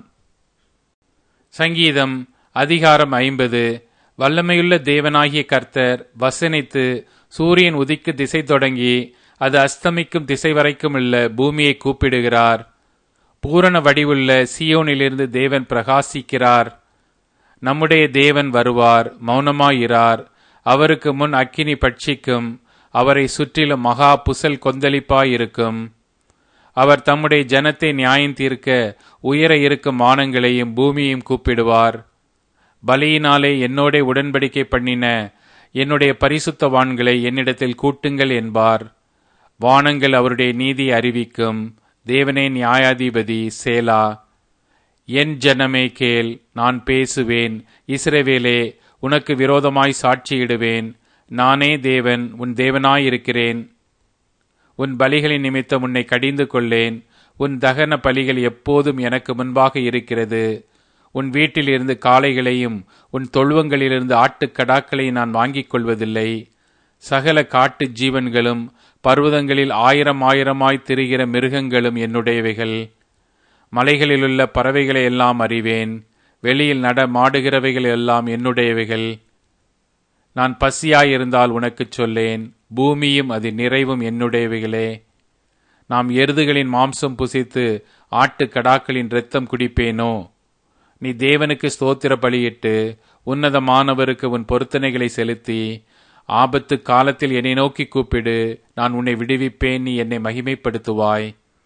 சங்கீதம் அதிகாரம் ஐம்பது வல்லமையுள்ள தேவனாகிய கர்த்தர் வசனித்து சூரியன் உதிக்கு திசை தொடங்கி அது அஸ்தமிக்கும் திசை வரைக்கும் உள்ள பூமியை கூப்பிடுகிறார் பூரண வடிவுள்ள சியோனிலிருந்து தேவன் பிரகாசிக்கிறார் நம்முடைய தேவன் வருவார் மௌனமாயிரார் அவருக்கு முன் அக்கினி பட்சிக்கும் அவரை சுற்றிலும் மகா புசல் கொந்தளிப்பாயிருக்கும் அவர் தம்முடைய ஜனத்தை நியாயம் தீர்க்க உயர இருக்கும் வானங்களையும் பூமியையும் கூப்பிடுவார் பலியினாலே என்னோட உடன்படிக்கை பண்ணின என்னுடைய பரிசுத்தவான்களை என்னிடத்தில் கூட்டுங்கள் என்பார் வானங்கள் அவருடைய நீதி அறிவிக்கும் தேவனே நியாயாதிபதி சேலா என் ஜனமே கேள் நான் பேசுவேன் இஸ்ரவேலே உனக்கு விரோதமாய் சாட்சியிடுவேன் நானே தேவன் உன் தேவனாயிருக்கிறேன் உன் பலிகளின் நிமித்தம் உன்னை கடிந்து கொள்ளேன் உன் தகன பலிகள் எப்போதும் எனக்கு முன்பாக இருக்கிறது உன் வீட்டிலிருந்து காளைகளையும் உன் தொழுவங்களிலிருந்து ஆட்டுக்கடாக்களையும் நான் வாங்கிக் கொள்வதில்லை சகல காட்டு ஜீவன்களும் பர்வதங்களில் ஆயிரம் ஆயிரமாய் திரிகிற மிருகங்களும் என்னுடையவைகள் மலைகளிலுள்ள பறவைகளை எல்லாம் அறிவேன் வெளியில் நட மாடுகிறவைகள் எல்லாம் என்னுடையவைகள் நான் பசியாயிருந்தால் உனக்குச் சொல்லேன் பூமியும் அது நிறைவும் என்னுடையவைகளே நாம் எருதுகளின் மாம்சம் புசித்து ஆட்டு கடாக்களின் இரத்தம் குடிப்பேனோ நீ தேவனுக்கு ஸ்தோத்திர பலியிட்டு உன்னதமானவருக்கு உன் பொருத்தனைகளை செலுத்தி ஆபத்து காலத்தில் என்னை நோக்கி கூப்பிடு நான் உன்னை விடுவிப்பேன் நீ என்னை மகிமைப்படுத்துவாய்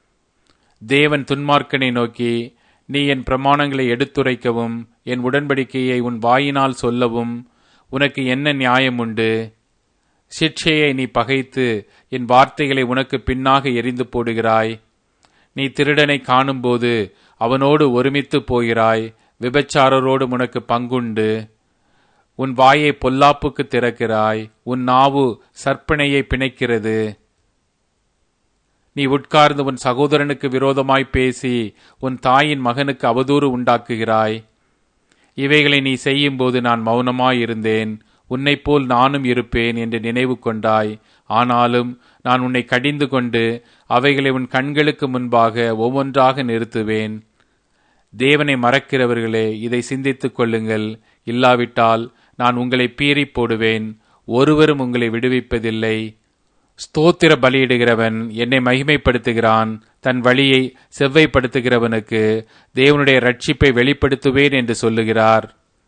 தேவன் துன்மார்க்கனை நோக்கி நீ என் பிரமாணங்களை எடுத்துரைக்கவும் என் உடன்படிக்கையை உன் வாயினால் சொல்லவும் உனக்கு என்ன நியாயம் உண்டு சிற்சையை நீ பகைத்து என் வார்த்தைகளை உனக்கு பின்னாக எரிந்து போடுகிறாய் நீ திருடனை காணும்போது அவனோடு ஒருமித்து போகிறாய் விபச்சாரரோடு உனக்கு பங்குண்டு உன் வாயை பொல்லாப்புக்கு திறக்கிறாய் உன் நாவு சற்பனையை பிணைக்கிறது நீ உட்கார்ந்து உன் சகோதரனுக்கு விரோதமாய் பேசி உன் தாயின் மகனுக்கு அவதூறு உண்டாக்குகிறாய் இவைகளை நீ செய்யும்போது நான் மௌனமாயிருந்தேன் உன்னைப் போல் நானும் இருப்பேன் என்று நினைவு கொண்டாய் ஆனாலும் நான் உன்னை கடிந்து கொண்டு அவைகளை உன் கண்களுக்கு முன்பாக ஒவ்வொன்றாக நிறுத்துவேன் தேவனை மறக்கிறவர்களே இதை சிந்தித்துக் கொள்ளுங்கள் இல்லாவிட்டால் நான் உங்களை பீறி போடுவேன் ஒருவரும் உங்களை விடுவிப்பதில்லை ஸ்தோத்திர பலியிடுகிறவன் என்னை மகிமைப்படுத்துகிறான் தன் வழியை செவ்வைப்படுத்துகிறவனுக்கு தேவனுடைய ரட்சிப்பை வெளிப்படுத்துவேன் என்று சொல்லுகிறார்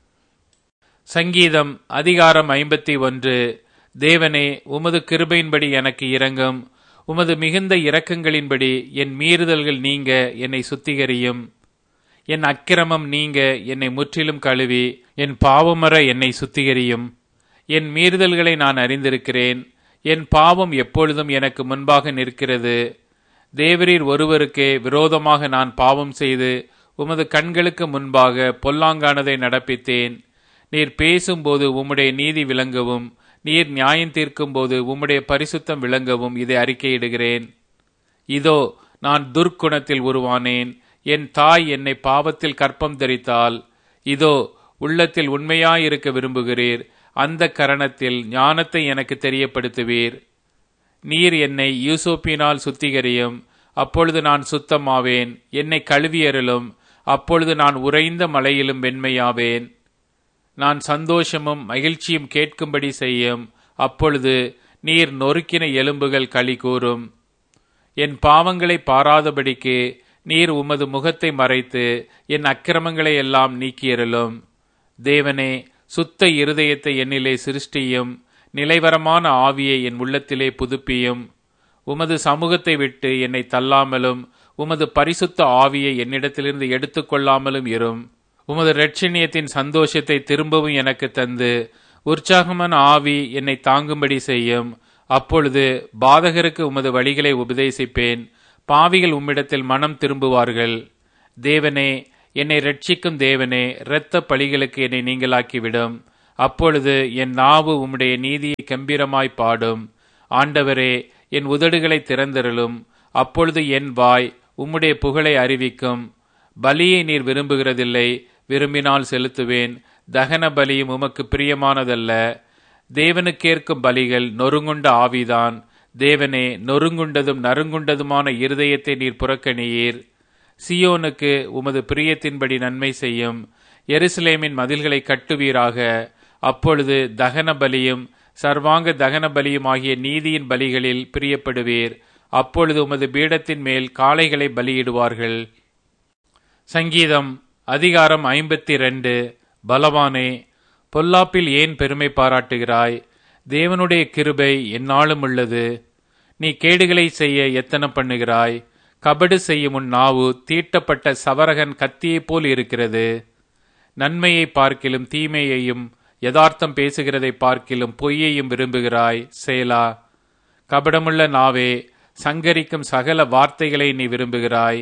சங்கீதம் அதிகாரம் ஐம்பத்தி ஒன்று தேவனே உமது கிருபையின்படி எனக்கு இரங்கும் உமது மிகுந்த இரக்கங்களின்படி என் மீறுதல்கள் நீங்க என்னை சுத்திகரியும் என் அக்கிரமம் நீங்க என்னை முற்றிலும் கழுவி என் பாவமர என்னை சுத்திகரியும் என் மீறுதல்களை நான் அறிந்திருக்கிறேன் என் பாவம் எப்பொழுதும் எனக்கு முன்பாக நிற்கிறது தேவரீர் ஒருவருக்கே விரோதமாக நான் பாவம் செய்து உமது கண்களுக்கு முன்பாக பொல்லாங்கானதை நடப்பித்தேன் நீர் பேசும்போது உம்முடைய நீதி விளங்கவும் நீர் நியாயம் தீர்க்கும்போது உம்முடைய பரிசுத்தம் விளங்கவும் இதை அறிக்கையிடுகிறேன் இதோ நான் துர்க்குணத்தில் உருவானேன் என் தாய் என்னை பாவத்தில் கற்பம் தரித்தால் இதோ உள்ளத்தில் உண்மையாயிருக்க விரும்புகிறீர் அந்த கரணத்தில் ஞானத்தை எனக்கு தெரியப்படுத்துவீர் நீர் என்னை யூசோப்பினால் சுத்திகரியும் அப்பொழுது நான் சுத்தமாவேன் என்னை கழுவியருளும் அப்பொழுது நான் உறைந்த மலையிலும் வெண்மையாவேன் நான் சந்தோஷமும் மகிழ்ச்சியும் கேட்கும்படி செய்யும் அப்பொழுது நீர் நொறுக்கின எலும்புகள் களி கூறும் என் பாவங்களை பாராதபடிக்கு நீர் உமது முகத்தை மறைத்து என் அக்கிரமங்களை எல்லாம் நீக்கியருளும் தேவனே சுத்த இருதயத்தை என்னிலே சிருஷ்டியும் நிலைவரமான ஆவியை என் உள்ளத்திலே புதுப்பியும் உமது சமூகத்தை விட்டு என்னை தள்ளாமலும் உமது பரிசுத்த ஆவியை என்னிடத்திலிருந்து எடுத்துக்கொள்ளாமலும் இரும் உமது இரட்சணியத்தின் சந்தோஷத்தை திரும்பவும் எனக்கு தந்து உற்சாகமான ஆவி என்னை தாங்கும்படி செய்யும் அப்பொழுது பாதகருக்கு உமது வழிகளை உபதேசிப்பேன் பாவிகள் உம்மிடத்தில் மனம் திரும்புவார்கள் தேவனே என்னை ரட்சிக்கும் தேவனே இரத்த பழிகளுக்கு என்னை நீங்களாக்கிவிடும் அப்பொழுது என் நாவு உம்முடைய நீதியை கம்பீரமாய் பாடும் ஆண்டவரே என் உதடுகளை திறந்திரலும் அப்பொழுது என் வாய் உம்முடைய புகழை அறிவிக்கும் பலியை நீர் விரும்புகிறதில்லை விரும்பினால் செலுத்துவேன் தகன பலியும் உமக்கு பிரியமானதல்ல தேவனுக்கேற்கும் பலிகள் நொறுங்குண்ட ஆவிதான் தேவனே நொறுங்குண்டதும் நறுங்குண்டதுமான இருதயத்தை நீர் புறக்கணியீர் சியோனுக்கு உமது பிரியத்தின்படி நன்மை செய்யும் எருசலேமின் மதில்களை கட்டுவீராக அப்பொழுது தகன பலியும் சர்வாங்க தகன பலியும் ஆகிய நீதியின் பலிகளில் பிரியப்படுவீர் அப்பொழுது உமது பீடத்தின் மேல் காளைகளை பலியிடுவார்கள் சங்கீதம் அதிகாரம் ஐம்பத்தி ரெண்டு பலவானே பொல்லாப்பில் ஏன் பெருமை பாராட்டுகிறாய் தேவனுடைய கிருபை எந்நாளும் உள்ளது நீ கேடுகளை செய்ய எத்தனை பண்ணுகிறாய் கபடு செய்யும் உன் நாவு தீட்டப்பட்ட சவரகன் கத்தியைப் போல் இருக்கிறது நன்மையை பார்க்கிலும் தீமையையும் யதார்த்தம் பேசுகிறதை பார்க்கிலும் பொய்யையும் விரும்புகிறாய் சேலா கபடமுள்ள நாவே சங்கரிக்கும் சகல வார்த்தைகளை நீ விரும்புகிறாய்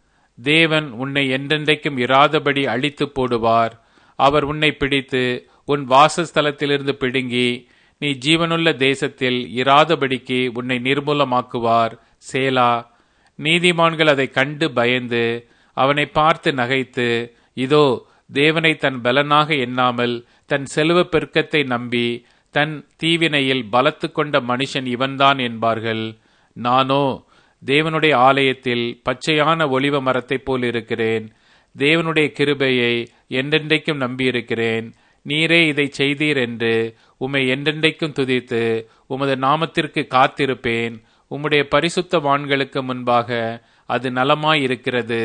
தேவன் உன்னை என்றென்றைக்கும் இராதபடி அழித்து போடுவார் அவர் உன்னை பிடித்து உன் வாசஸ்தலத்திலிருந்து பிடுங்கி நீ ஜீவனுள்ள தேசத்தில் இராதபடிக்கு உன்னை நிர்மூலமாக்குவார் சேலா நீதிமான்கள் அதை கண்டு பயந்து அவனை பார்த்து நகைத்து இதோ தேவனை தன் பலனாக எண்ணாமல் தன் செல்வ பெருக்கத்தை நம்பி தன் தீவினையில் பலத்து கொண்ட மனுஷன் இவன்தான் என்பார்கள் நானோ தேவனுடைய ஆலயத்தில் பச்சையான ஒளிவ மரத்தைப் போல் இருக்கிறேன் தேவனுடைய கிருபையை என்றென்றைக்கும் நம்பியிருக்கிறேன் நீரே இதை செய்தீர் என்று உம்மை என்றென்றைக்கும் துதித்து உமது நாமத்திற்கு காத்திருப்பேன் உம்முடைய பரிசுத்த வான்களுக்கு முன்பாக அது நலமாயிருக்கிறது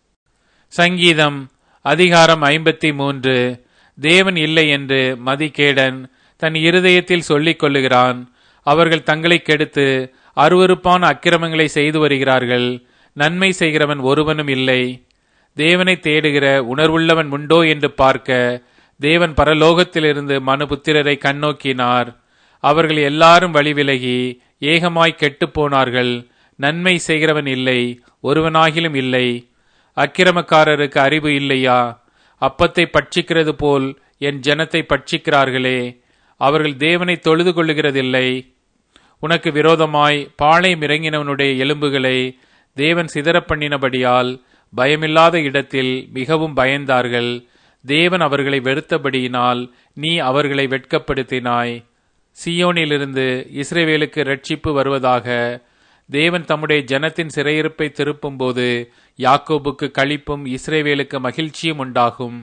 சங்கீதம் அதிகாரம் ஐம்பத்தி மூன்று தேவன் இல்லை என்று மதிகேடன் தன் இருதயத்தில் சொல்லிக் கொள்ளுகிறான் அவர்கள் தங்களை கெடுத்து அருவருப்பான அக்கிரமங்களை செய்து வருகிறார்கள் நன்மை செய்கிறவன் ஒருவனும் இல்லை தேவனை தேடுகிற உணர்வுள்ளவன் உண்டோ என்று பார்க்க தேவன் பரலோகத்திலிருந்து மனுபுத்திரரை கண்ணோக்கினார் அவர்கள் எல்லாரும் வழிவிலகி ஏகமாய் கெட்டுப் போனார்கள் நன்மை செய்கிறவன் இல்லை ஒருவனாகிலும் இல்லை அக்கிரமக்காரருக்கு அறிவு இல்லையா அப்பத்தை பட்சிக்கிறது போல் என் ஜனத்தை பட்சிக்கிறார்களே அவர்கள் தேவனை தொழுது கொள்ளுகிறதில்லை உனக்கு விரோதமாய் பாளையம் இறங்கினவனுடைய எலும்புகளை தேவன் சிதறப் பண்ணினபடியால் பயமில்லாத இடத்தில் மிகவும் பயந்தார்கள் தேவன் அவர்களை வெறுத்தபடியினால் நீ அவர்களை வெட்கப்படுத்தினாய் சியோனிலிருந்து இஸ்ரேவேலுக்கு ரட்சிப்பு வருவதாக தேவன் தம்முடைய ஜனத்தின் சிறையிருப்பை திருப்பும்போது யாக்கோபுக்கு களிப்பும் இஸ்ரேவேலுக்கு மகிழ்ச்சியும் உண்டாகும்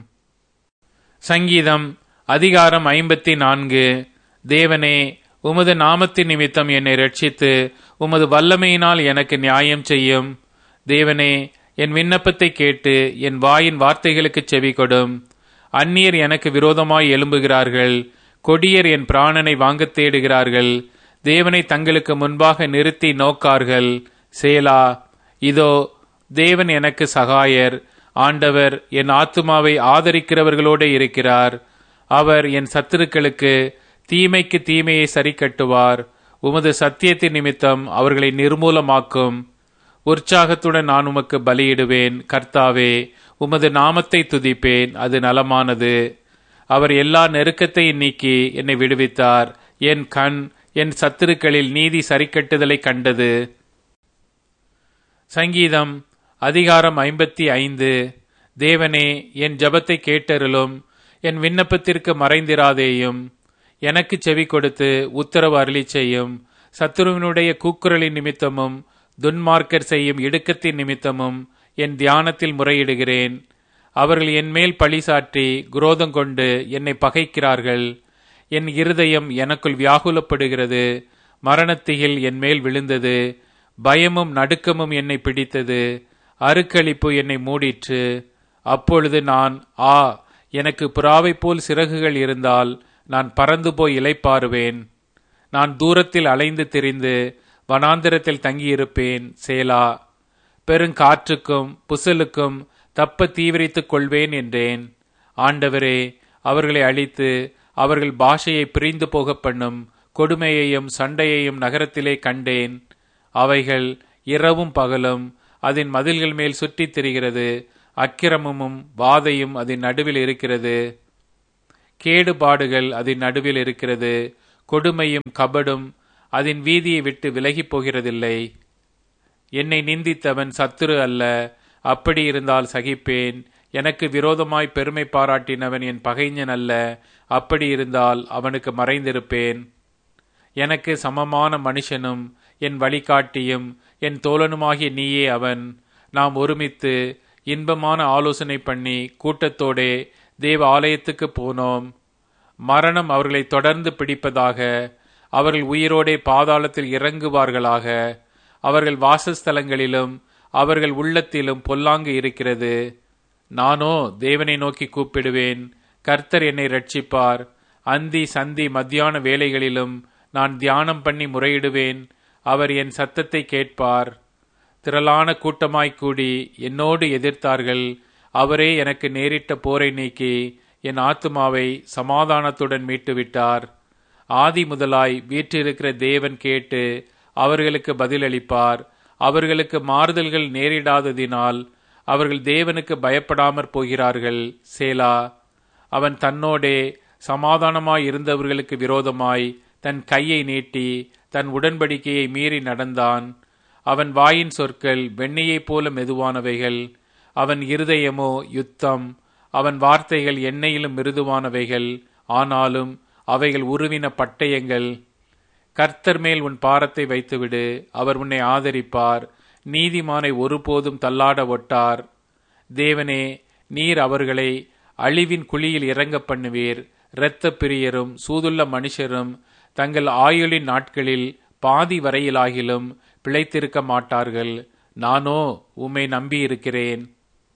சங்கீதம் அதிகாரம் ஐம்பத்தி நான்கு தேவனே உமது நாமத்தின் நிமித்தம் என்னை ரட்சித்து உமது வல்லமையினால் எனக்கு நியாயம் செய்யும் தேவனே என் விண்ணப்பத்தை கேட்டு என் வாயின் வார்த்தைகளுக்கு செவி கொடும் அந்நியர் எனக்கு விரோதமாய் எழும்புகிறார்கள் கொடியர் என் பிராணனை வாங்கத் தேடுகிறார்கள் தேவனை தங்களுக்கு முன்பாக நிறுத்தி நோக்கார்கள் சேலா இதோ தேவன் எனக்கு சகாயர் ஆண்டவர் என் ஆத்துமாவை ஆதரிக்கிறவர்களோடு இருக்கிறார் அவர் என் சத்துருக்களுக்கு தீமைக்கு தீமையை சரி கட்டுவார் உமது சத்தியத்தின் நிமித்தம் அவர்களை நிர்மூலமாக்கும் உற்சாகத்துடன் நான் உமக்கு பலியிடுவேன் கர்த்தாவே உமது நாமத்தை துதிப்பேன் அது நலமானது அவர் எல்லா நெருக்கத்தையும் நீக்கி என்னை விடுவித்தார் என் கண் என் சத்துருக்களில் நீதி சரிக்கட்டுதலை கண்டது சங்கீதம் அதிகாரம் ஐம்பத்தி ஐந்து தேவனே என் ஜபத்தை கேட்டருளும் என் விண்ணப்பத்திற்கு மறைந்திராதேயும் எனக்கு செவி கொடுத்து உத்தரவு அருளி செய்யும் சத்துருவினுடைய கூக்குரலின் நிமித்தமும் துன்மார்க்கர் செய்யும் இடுக்கத்தின் நிமித்தமும் என் தியானத்தில் முறையிடுகிறேன் அவர்கள் என் மேல் பழி சாற்றி குரோதம் கொண்டு என்னை பகைக்கிறார்கள் என் இருதயம் எனக்குள் வியாகுலப்படுகிறது மரணத்திகில் என் மேல் விழுந்தது பயமும் நடுக்கமும் என்னை பிடித்தது அருக்களிப்பு என்னை மூடிற்று அப்பொழுது நான் ஆ எனக்கு புறாவைப் போல் சிறகுகள் இருந்தால் நான் பறந்து போய் இலைப்பாருவேன் நான் தூரத்தில் அலைந்து திரிந்து வனாந்திரத்தில் தங்கியிருப்பேன் சேலா பெருங்காற்றுக்கும் புசலுக்கும் தப்ப தீவிரித்துக் கொள்வேன் என்றேன் ஆண்டவரே அவர்களை அழித்து அவர்கள் பாஷையை பிரிந்து போக பண்ணும் கொடுமையையும் சண்டையையும் நகரத்திலே கண்டேன் அவைகள் இரவும் பகலும் அதன் மதில்கள் மேல் சுற்றித் திரிகிறது அக்கிரமமும் வாதையும் அதன் நடுவில் இருக்கிறது கேடுபாடுகள் அதன் நடுவில் இருக்கிறது கொடுமையும் கபடும் அதன் வீதியை விட்டு விலகிப் போகிறதில்லை என்னை நிந்தித்தவன் சத்துரு அல்ல அப்படி இருந்தால் சகிப்பேன் எனக்கு விரோதமாய் பெருமை பாராட்டினவன் என் பகைஞன் அல்ல அப்படி இருந்தால் அவனுக்கு மறைந்திருப்பேன் எனக்கு சமமான மனுஷனும் என் வழிகாட்டியும் என் தோழனுமாகிய நீயே அவன் நாம் ஒருமித்து இன்பமான ஆலோசனை பண்ணி கூட்டத்தோடே தேவ ஆலயத்துக்கு போனோம் மரணம் அவர்களை தொடர்ந்து பிடிப்பதாக அவர்கள் உயிரோடே பாதாளத்தில் இறங்குவார்களாக அவர்கள் வாசஸ்தலங்களிலும் அவர்கள் உள்ளத்திலும் பொல்லாங்கு இருக்கிறது நானோ தேவனை நோக்கி கூப்பிடுவேன் கர்த்தர் என்னை ரட்சிப்பார் அந்தி சந்தி மத்தியான வேலைகளிலும் நான் தியானம் பண்ணி முறையிடுவேன் அவர் என் சத்தத்தை கேட்பார் திரளான கூட்டமாய்க் கூடி என்னோடு எதிர்த்தார்கள் அவரே எனக்கு நேரிட்ட போரை நீக்கி என் ஆத்துமாவை சமாதானத்துடன் மீட்டுவிட்டார் ஆதி முதலாய் வீற்றிருக்கிற தேவன் கேட்டு அவர்களுக்கு பதிலளிப்பார் அவர்களுக்கு மாறுதல்கள் நேரிடாததினால் அவர்கள் தேவனுக்கு பயப்படாமற் போகிறார்கள் சேலா அவன் தன்னோடே சமாதானமாய் இருந்தவர்களுக்கு விரோதமாய் தன் கையை நீட்டி தன் உடன்படிக்கையை மீறி நடந்தான் அவன் வாயின் சொற்கள் வெண்ணையைப் போல மெதுவானவைகள் அவன் இருதயமோ யுத்தம் அவன் வார்த்தைகள் எண்ணெயிலும் மிருதுவானவைகள் ஆனாலும் அவைகள் உருவின பட்டயங்கள் கர்த்தர் மேல் உன் பாரத்தை வைத்துவிடு அவர் உன்னை ஆதரிப்பார் நீதிமானை ஒருபோதும் தள்ளாட ஒட்டார் தேவனே நீர் அவர்களை அழிவின் குழியில் இறங்க பண்ணுவீர் இரத்த பிரியரும் சூதுள்ள மனுஷரும் தங்கள் ஆயுளின் நாட்களில் பாதி வரையிலாகிலும் பிழைத்திருக்க மாட்டார்கள் நானோ உம்மை நம்பியிருக்கிறேன்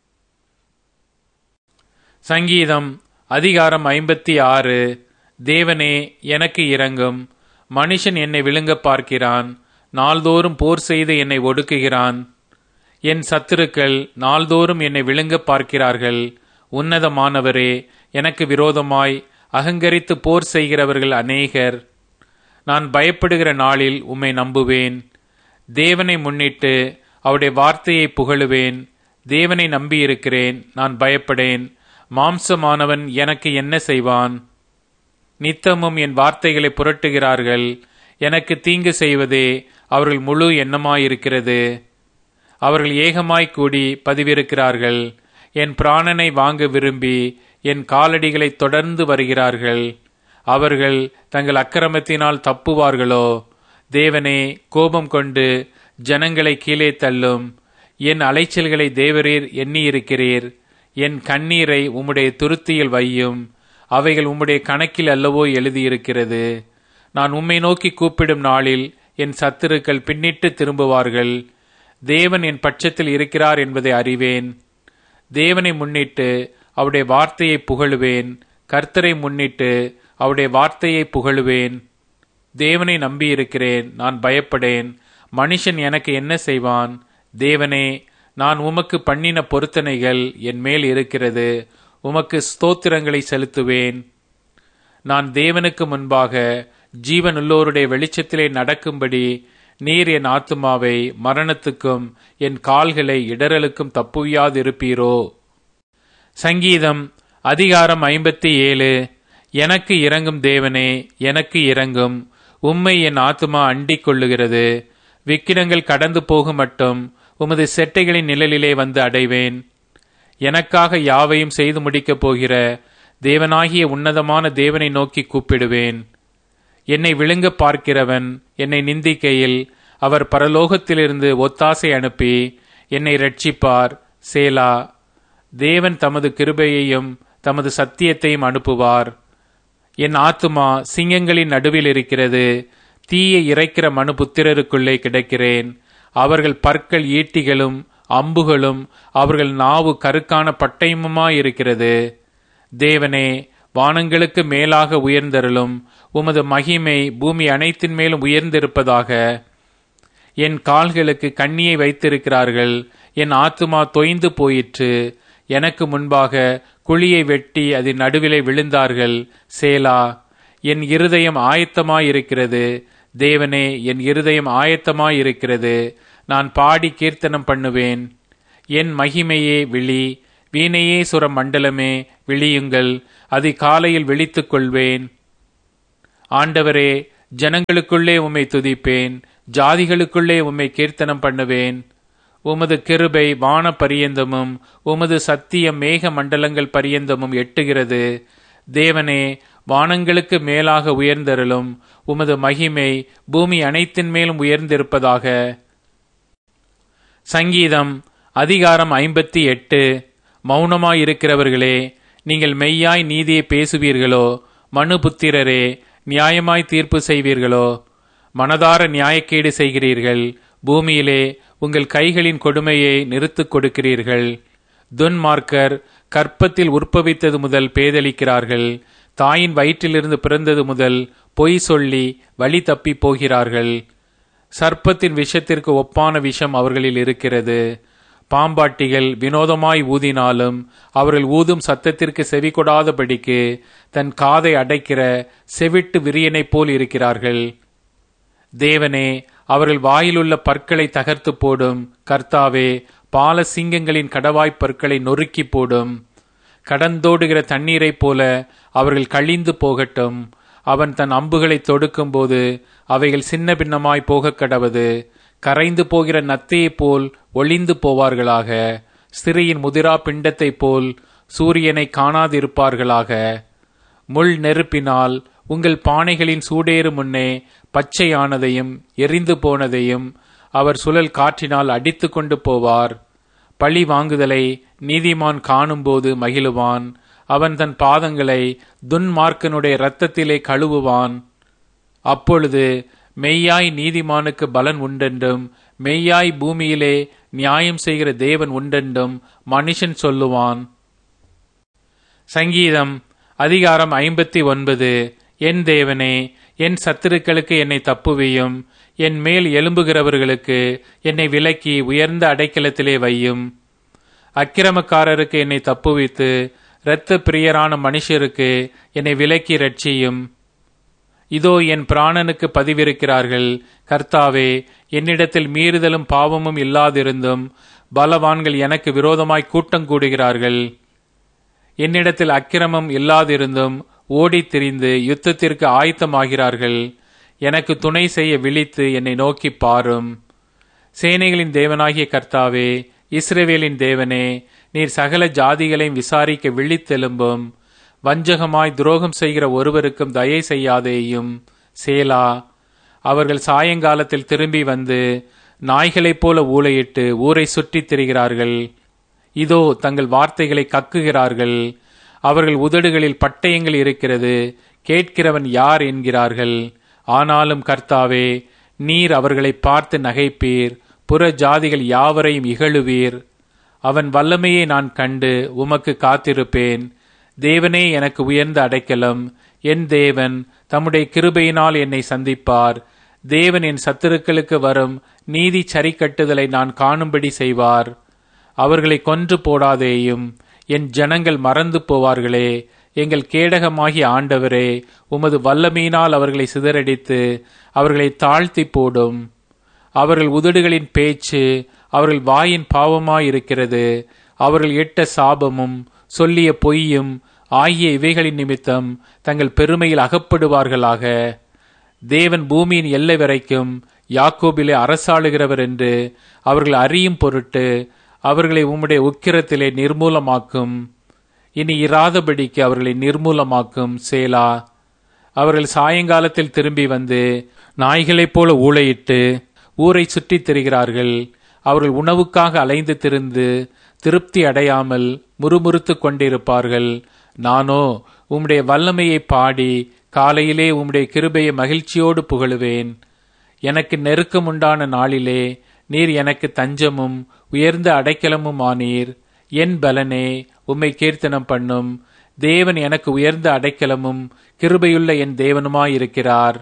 சங்கீதம் அதிகாரம் ஐம்பத்தி ஆறு தேவனே எனக்கு இறங்கும் மனுஷன் என்னை விழுங்க பார்க்கிறான் நாள்தோறும் போர் செய்து என்னை ஒடுக்குகிறான் என் சத்துருக்கள் நாள்தோறும் என்னை விழுங்க பார்க்கிறார்கள் உன்னதமானவரே எனக்கு விரோதமாய் அகங்கரித்து போர் செய்கிறவர்கள் அநேகர் நான் பயப்படுகிற நாளில் உம்மை நம்புவேன் தேவனை முன்னிட்டு அவருடைய வார்த்தையை புகழுவேன் தேவனை நம்பியிருக்கிறேன் நான் பயப்படேன் மாம்சமானவன் எனக்கு என்ன செய்வான் நித்தமும் என் வார்த்தைகளை புரட்டுகிறார்கள் எனக்கு தீங்கு செய்வதே அவர்கள் முழு எண்ணமாயிருக்கிறது அவர்கள் ஏகமாய் கூடி பதிவிருக்கிறார்கள் என் பிராணனை வாங்க விரும்பி என் காலடிகளை தொடர்ந்து வருகிறார்கள் அவர்கள் தங்கள் அக்கிரமத்தினால் தப்புவார்களோ தேவனே கோபம் கொண்டு ஜனங்களை கீழே தள்ளும் என் அலைச்சல்களை தேவரீர் எண்ணியிருக்கிறீர் என் கண்ணீரை உம்முடைய துருத்தியில் வையும் அவைகள் உம்முடைய கணக்கில் அல்லவோ எழுதியிருக்கிறது நான் உம்மை நோக்கி கூப்பிடும் நாளில் என் சத்துருக்கள் பின்னிட்டு திரும்புவார்கள் தேவன் என் பட்சத்தில் இருக்கிறார் என்பதை அறிவேன் தேவனை முன்னிட்டு அவருடைய வார்த்தையை புகழுவேன் கர்த்தரை முன்னிட்டு அவருடைய வார்த்தையை புகழுவேன் தேவனை நம்பியிருக்கிறேன் நான் பயப்படேன் மனுஷன் எனக்கு என்ன செய்வான் தேவனே நான் உமக்கு பண்ணின பொருத்தனைகள் என் மேல் இருக்கிறது உமக்கு ஸ்தோத்திரங்களை செலுத்துவேன் நான் தேவனுக்கு முன்பாக ஜீவனுள்ளோருடைய வெளிச்சத்திலே நடக்கும்படி நீர் என் ஆத்துமாவை மரணத்துக்கும் என் கால்களை இடரலுக்கும் தப்புவியாதிருப்பீரோ சங்கீதம் அதிகாரம் ஐம்பத்தி ஏழு எனக்கு இறங்கும் தேவனே எனக்கு இறங்கும் உம்மை என் ஆத்துமா அண்டிக் கொள்ளுகிறது விக்கிரங்கள் கடந்து போகும் மட்டும் உமது செட்டைகளின் நிழலிலே வந்து அடைவேன் எனக்காக யாவையும் செய்து முடிக்கப் போகிற தேவனாகிய உன்னதமான தேவனை நோக்கி கூப்பிடுவேன் என்னை விழுங்க பார்க்கிறவன் என்னை நிந்திக்கையில் அவர் பரலோகத்திலிருந்து ஒத்தாசை அனுப்பி என்னை ரட்சிப்பார் சேலா தேவன் தமது கிருபையையும் தமது சத்தியத்தையும் அனுப்புவார் என் ஆத்துமா சிங்கங்களின் நடுவில் இருக்கிறது தீயை இறைக்கிற மனு புத்திரருக்குள்ளே கிடக்கிறேன் அவர்கள் பற்கள் ஈட்டிகளும் அம்புகளும் அவர்கள் நாவு கருக்கான பட்டயமுமாயிருக்கிறது தேவனே வானங்களுக்கு மேலாக உயர்ந்தருளும் உமது மகிமை பூமி அனைத்தின் மேலும் உயர்ந்திருப்பதாக என் கால்களுக்கு கண்ணியை வைத்திருக்கிறார்கள் என் ஆத்துமா தொய்ந்து போயிற்று எனக்கு முன்பாக குழியை வெட்டி அதன் நடுவிலே விழுந்தார்கள் சேலா என் இருதயம் ஆயத்தமாயிருக்கிறது தேவனே என் இருதயம் ஆயத்தமாயிருக்கிறது நான் பாடி கீர்த்தனம் பண்ணுவேன் என் மகிமையே விழி வீணையேசுர மண்டலமே விழியுங்கள் அதிகாலையில் விழித்துக் கொள்வேன் ஆண்டவரே ஜனங்களுக்குள்ளே உம்மை துதிப்பேன் ஜாதிகளுக்குள்ளே உம்மை கீர்த்தனம் பண்ணுவேன் உமது கிருபை வான பரியந்தமும் உமது சத்தியம் மேக மண்டலங்கள் பரியந்தமும் எட்டுகிறது தேவனே வானங்களுக்கு மேலாக உயர்ந்தருளும் உமது மகிமை பூமி அனைத்தின் மேலும் உயர்ந்திருப்பதாக சங்கீதம் அதிகாரம் ஐம்பத்தி எட்டு மௌனமாயிருக்கிறவர்களே நீங்கள் மெய்யாய் நீதியை பேசுவீர்களோ மனுபுத்திரரே நியாயமாய் தீர்ப்பு செய்வீர்களோ மனதார நியாயக்கேடு செய்கிறீர்கள் பூமியிலே உங்கள் கைகளின் கொடுமையை நிறுத்துக் கொடுக்கிறீர்கள் துன்மார்க்கர் கற்பத்தில் உற்பவித்தது முதல் பேதலிக்கிறார்கள் தாயின் வயிற்றிலிருந்து பிறந்தது முதல் பொய் சொல்லி வழி தப்பி போகிறார்கள் சர்ப்பத்தின் விஷத்திற்கு ஒப்பான விஷம் அவர்களில் இருக்கிறது பாம்பாட்டிகள் வினோதமாய் ஊதினாலும் அவர்கள் ஊதும் சத்தத்திற்கு செவி கொடாதபடிக்கு தன் காதை அடைக்கிற செவிட்டு விரியனைப் போல் இருக்கிறார்கள் தேவனே அவர்கள் வாயிலுள்ள பற்களை தகர்த்து போடும் கர்த்தாவே பால சிங்கங்களின் கடவாய்ப் பற்களை நொறுக்கி போடும் கடந்தோடுகிற தண்ணீரைப் போல அவர்கள் கழிந்து போகட்டும் அவன் தன் அம்புகளை தொடுக்கும் போது அவைகள் சின்ன பின்னமாய் போகக் கடவது கரைந்து போகிற நத்தையைப் போல் ஒளிந்து போவார்களாக ஸ்திரியின் முதிரா பிண்டத்தைப் போல் சூரியனை காணாதிருப்பார்களாக முள் நெருப்பினால் உங்கள் பானைகளின் சூடேறு முன்னே பச்சையானதையும் எரிந்து போனதையும் அவர் சுழல் காற்றினால் அடித்து கொண்டு போவார் பழி வாங்குதலை நீதிமான் காணும்போது மகிழுவான் அவன் தன் பாதங்களை துன்மார்க்கனுடைய இரத்தத்திலே கழுவுவான் அப்பொழுது மெய்யாய் நீதிமானுக்கு பலன் உண்டென்றும் மெய்யாய் பூமியிலே நியாயம் செய்கிற தேவன் உண்டென்றும் மனுஷன் சொல்லுவான் சங்கீதம் அதிகாரம் ஐம்பத்தி ஒன்பது என் தேவனே என் சத்துருக்களுக்கு என்னை தப்புவியும் என் மேல் எலும்புகிறவர்களுக்கு என்னை விலக்கி உயர்ந்த அடைக்கலத்திலே வையும் அக்கிரமக்காரருக்கு என்னை தப்புவித்து இரத்த பிரியரான மனுஷருக்கு என்னை விலக்கி ரட்சியும் இதோ என் பிராணனுக்கு பதிவிருக்கிறார்கள் கர்த்தாவே என்னிடத்தில் மீறுதலும் பாவமும் இல்லாதிருந்தும் பலவான்கள் எனக்கு விரோதமாய் கூட்டம் கூடுகிறார்கள் என்னிடத்தில் அக்கிரமம் இல்லாதிருந்தும் ஓடித் திரிந்து யுத்தத்திற்கு ஆயத்தமாகிறார்கள் எனக்கு துணை செய்ய விழித்து என்னை நோக்கி பாரும் சேனைகளின் தேவனாகிய கர்த்தாவே இஸ்ரேவேலின் தேவனே நீர் சகல ஜாதிகளையும் விசாரிக்க விழித்தெலும்பும் வஞ்சகமாய் துரோகம் செய்கிற ஒருவருக்கும் தயை செய்யாதேயும் சேலா அவர்கள் சாயங்காலத்தில் திரும்பி வந்து நாய்களைப் போல ஊளையிட்டு ஊரை சுற்றித் திரிகிறார்கள் இதோ தங்கள் வார்த்தைகளை கக்குகிறார்கள் அவர்கள் உதடுகளில் பட்டயங்கள் இருக்கிறது கேட்கிறவன் யார் என்கிறார்கள் ஆனாலும் கர்த்தாவே நீர் அவர்களை பார்த்து நகைப்பீர் புற ஜாதிகள் யாவரையும் இகழுவீர் அவன் வல்லமையை நான் கண்டு உமக்கு காத்திருப்பேன் தேவனே எனக்கு உயர்ந்த அடைக்கலம் என் தேவன் தம்முடைய கிருபையினால் என்னை சந்திப்பார் தேவன் என் சத்துருக்களுக்கு வரும் நீதி சரிக்கட்டுதலை நான் காணும்படி செய்வார் அவர்களை கொன்று போடாதேயும் என் ஜனங்கள் மறந்து போவார்களே எங்கள் கேடகமாகிய ஆண்டவரே உமது வல்லமையினால் அவர்களை சிதறடித்து அவர்களை தாழ்த்தி போடும் அவர்கள் உதடுகளின் பேச்சு அவர்கள் வாயின் பாவமாயிருக்கிறது அவர்கள் இட்ட சாபமும் சொல்லிய பொய்யும் ஆகிய இவைகளின் நிமித்தம் தங்கள் பெருமையில் அகப்படுவார்களாக தேவன் பூமியின் எல்லை வரைக்கும் யாக்கோபிலே அரசாளுகிறவர் என்று அவர்கள் அறியும் பொருட்டு அவர்களை உம்முடைய உக்கிரத்திலே நிர்மூலமாக்கும் இனி இராதபடிக்கு அவர்களை நிர்மூலமாக்கும் சேலா அவர்கள் சாயங்காலத்தில் திரும்பி வந்து நாய்களைப் போல ஊளையிட்டு ஊரை சுற்றித் திரிகிறார்கள் அவர்கள் உணவுக்காக அலைந்து திரிந்து திருப்தி அடையாமல் முறுமுறுத்துக் கொண்டிருப்பார்கள் நானோ உம்முடைய வல்லமையை பாடி காலையிலே உம்முடைய கிருபையை மகிழ்ச்சியோடு புகழுவேன் எனக்கு நெருக்கமுண்டான நாளிலே நீர் எனக்கு தஞ்சமும் உயர்ந்த அடைக்கலமும் ஆனீர் என் பலனே உம்மை கீர்த்தனம் பண்ணும் தேவன் எனக்கு உயர்ந்த அடைக்கலமும் கிருபையுள்ள என் தேவனுமாயிருக்கிறார்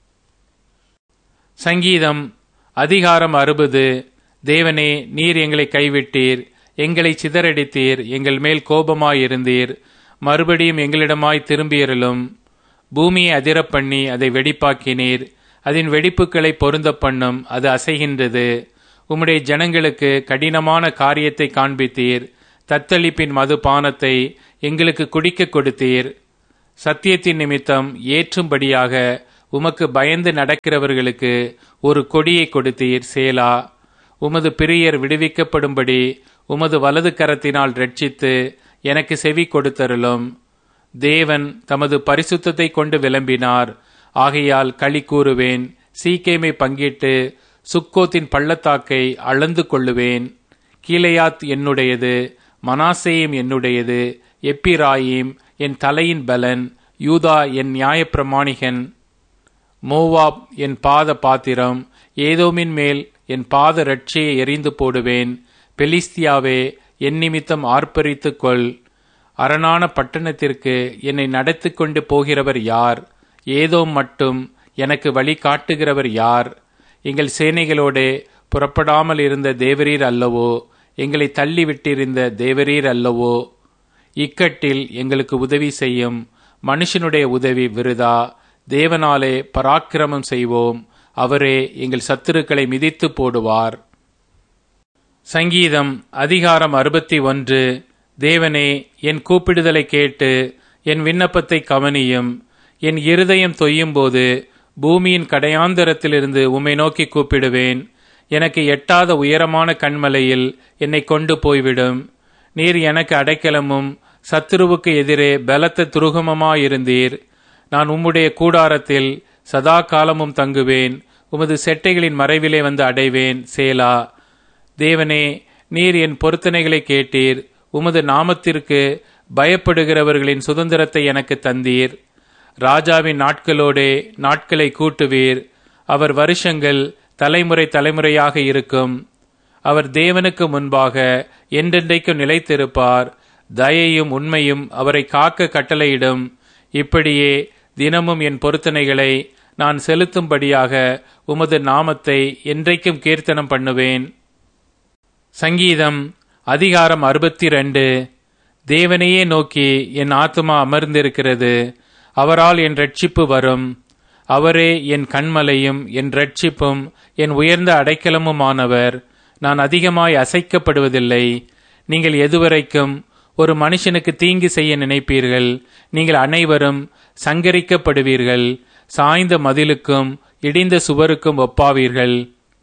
சங்கீதம் அதிகாரம் அறுபது தேவனே நீர் எங்களை கைவிட்டீர் எங்களை சிதறடித்தீர் எங்கள் மேல் கோபமாயிருந்தீர் மறுபடியும் எங்களிடமாய் திரும்பியருளும் பூமியை அதிரப் பண்ணி அதை வெடிப்பாக்கினீர் அதன் வெடிப்புகளை பொருந்த பண்ணும் அது அசைகின்றது உம்முடைய ஜனங்களுக்கு கடினமான காரியத்தை காண்பித்தீர் தத்தளிப்பின் மது பானத்தை எங்களுக்கு குடிக்க கொடுத்தீர் சத்தியத்தின் நிமித்தம் ஏற்றும்படியாக உமக்கு பயந்து நடக்கிறவர்களுக்கு ஒரு கொடியை கொடுத்தீர் சேலா உமது பிரியர் விடுவிக்கப்படும்படி உமது வலது கரத்தினால் ரட்சித்து எனக்கு செவி கொடுத்தருளும் தேவன் தமது பரிசுத்தத்தை கொண்டு விளம்பினார் ஆகையால் களி கூறுவேன் சீக்கேமை பங்கிட்டு சுக்கோத்தின் பள்ளத்தாக்கை அளந்து கொள்ளுவேன் கீழையாத் என்னுடையது மனாசேயும் என்னுடையது எப்பிராயிம் என் தலையின் பலன் யூதா என் நியாயப்பிரமாணிகன் மோவாப் என் பாத பாத்திரம் ஏதோமின் மேல் என் பாத ரட்சியை எரிந்து போடுவேன் பெலிஸ்தியாவே என் நிமித்தம் ஆர்ப்பரித்துக் கொள் அரணான பட்டணத்திற்கு என்னை நடத்தி கொண்டு போகிறவர் யார் ஏதோ மட்டும் எனக்கு வழி காட்டுகிறவர் யார் எங்கள் சேனைகளோடே புறப்படாமல் இருந்த தேவரீர் அல்லவோ எங்களை தள்ளிவிட்டிருந்த தேவரீர் அல்லவோ இக்கட்டில் எங்களுக்கு உதவி செய்யும் மனுஷனுடைய உதவி விருதா தேவனாலே பராக்கிரமம் செய்வோம் அவரே எங்கள் சத்துருக்களை மிதித்து போடுவார் சங்கீதம் அதிகாரம் அறுபத்தி ஒன்று தேவனே என் கூப்பிடுதலை கேட்டு என் விண்ணப்பத்தை கவனியும் என் இருதயம் தொய்யும்போது பூமியின் கடையாந்தரத்திலிருந்து உம்மை நோக்கி கூப்பிடுவேன் எனக்கு எட்டாத உயரமான கண்மலையில் என்னை கொண்டு போய்விடும் நீர் எனக்கு அடைக்கலமும் சத்துருவுக்கு எதிரே பலத்த துருகமமாயிருந்தீர் நான் உம்முடைய கூடாரத்தில் சதா காலமும் தங்குவேன் உமது செட்டைகளின் மறைவிலே வந்து அடைவேன் சேலா தேவனே நீர் என் பொருத்தனைகளை கேட்டீர் உமது நாமத்திற்கு பயப்படுகிறவர்களின் சுதந்திரத்தை எனக்கு தந்தீர் ராஜாவின் நாட்களோடே நாட்களை கூட்டுவீர் அவர் வருஷங்கள் தலைமுறை தலைமுறையாக இருக்கும் அவர் தேவனுக்கு முன்பாக என்றென்றைக்கும் நிலைத்திருப்பார் தயையும் உண்மையும் அவரை காக்க கட்டளையிடும் இப்படியே தினமும் என் பொருத்தனைகளை நான் செலுத்தும்படியாக உமது நாமத்தை என்றைக்கும் கீர்த்தனம் பண்ணுவேன் சங்கீதம் அதிகாரம் அறுபத்தி ரெண்டு தேவனையே நோக்கி என் ஆத்துமா அமர்ந்திருக்கிறது அவரால் என் ரட்சிப்பு வரும் அவரே என் கண்மலையும் என் ரட்சிப்பும் என் உயர்ந்த அடைக்கலமுமானவர் நான் அதிகமாய் அசைக்கப்படுவதில்லை நீங்கள் எதுவரைக்கும் ஒரு மனுஷனுக்கு தீங்கு செய்ய நினைப்பீர்கள் நீங்கள் அனைவரும் சங்கரிக்கப்படுவீர்கள் சாய்ந்த மதிலுக்கும் இடிந்த சுவருக்கும் ஒப்பாவீர்கள்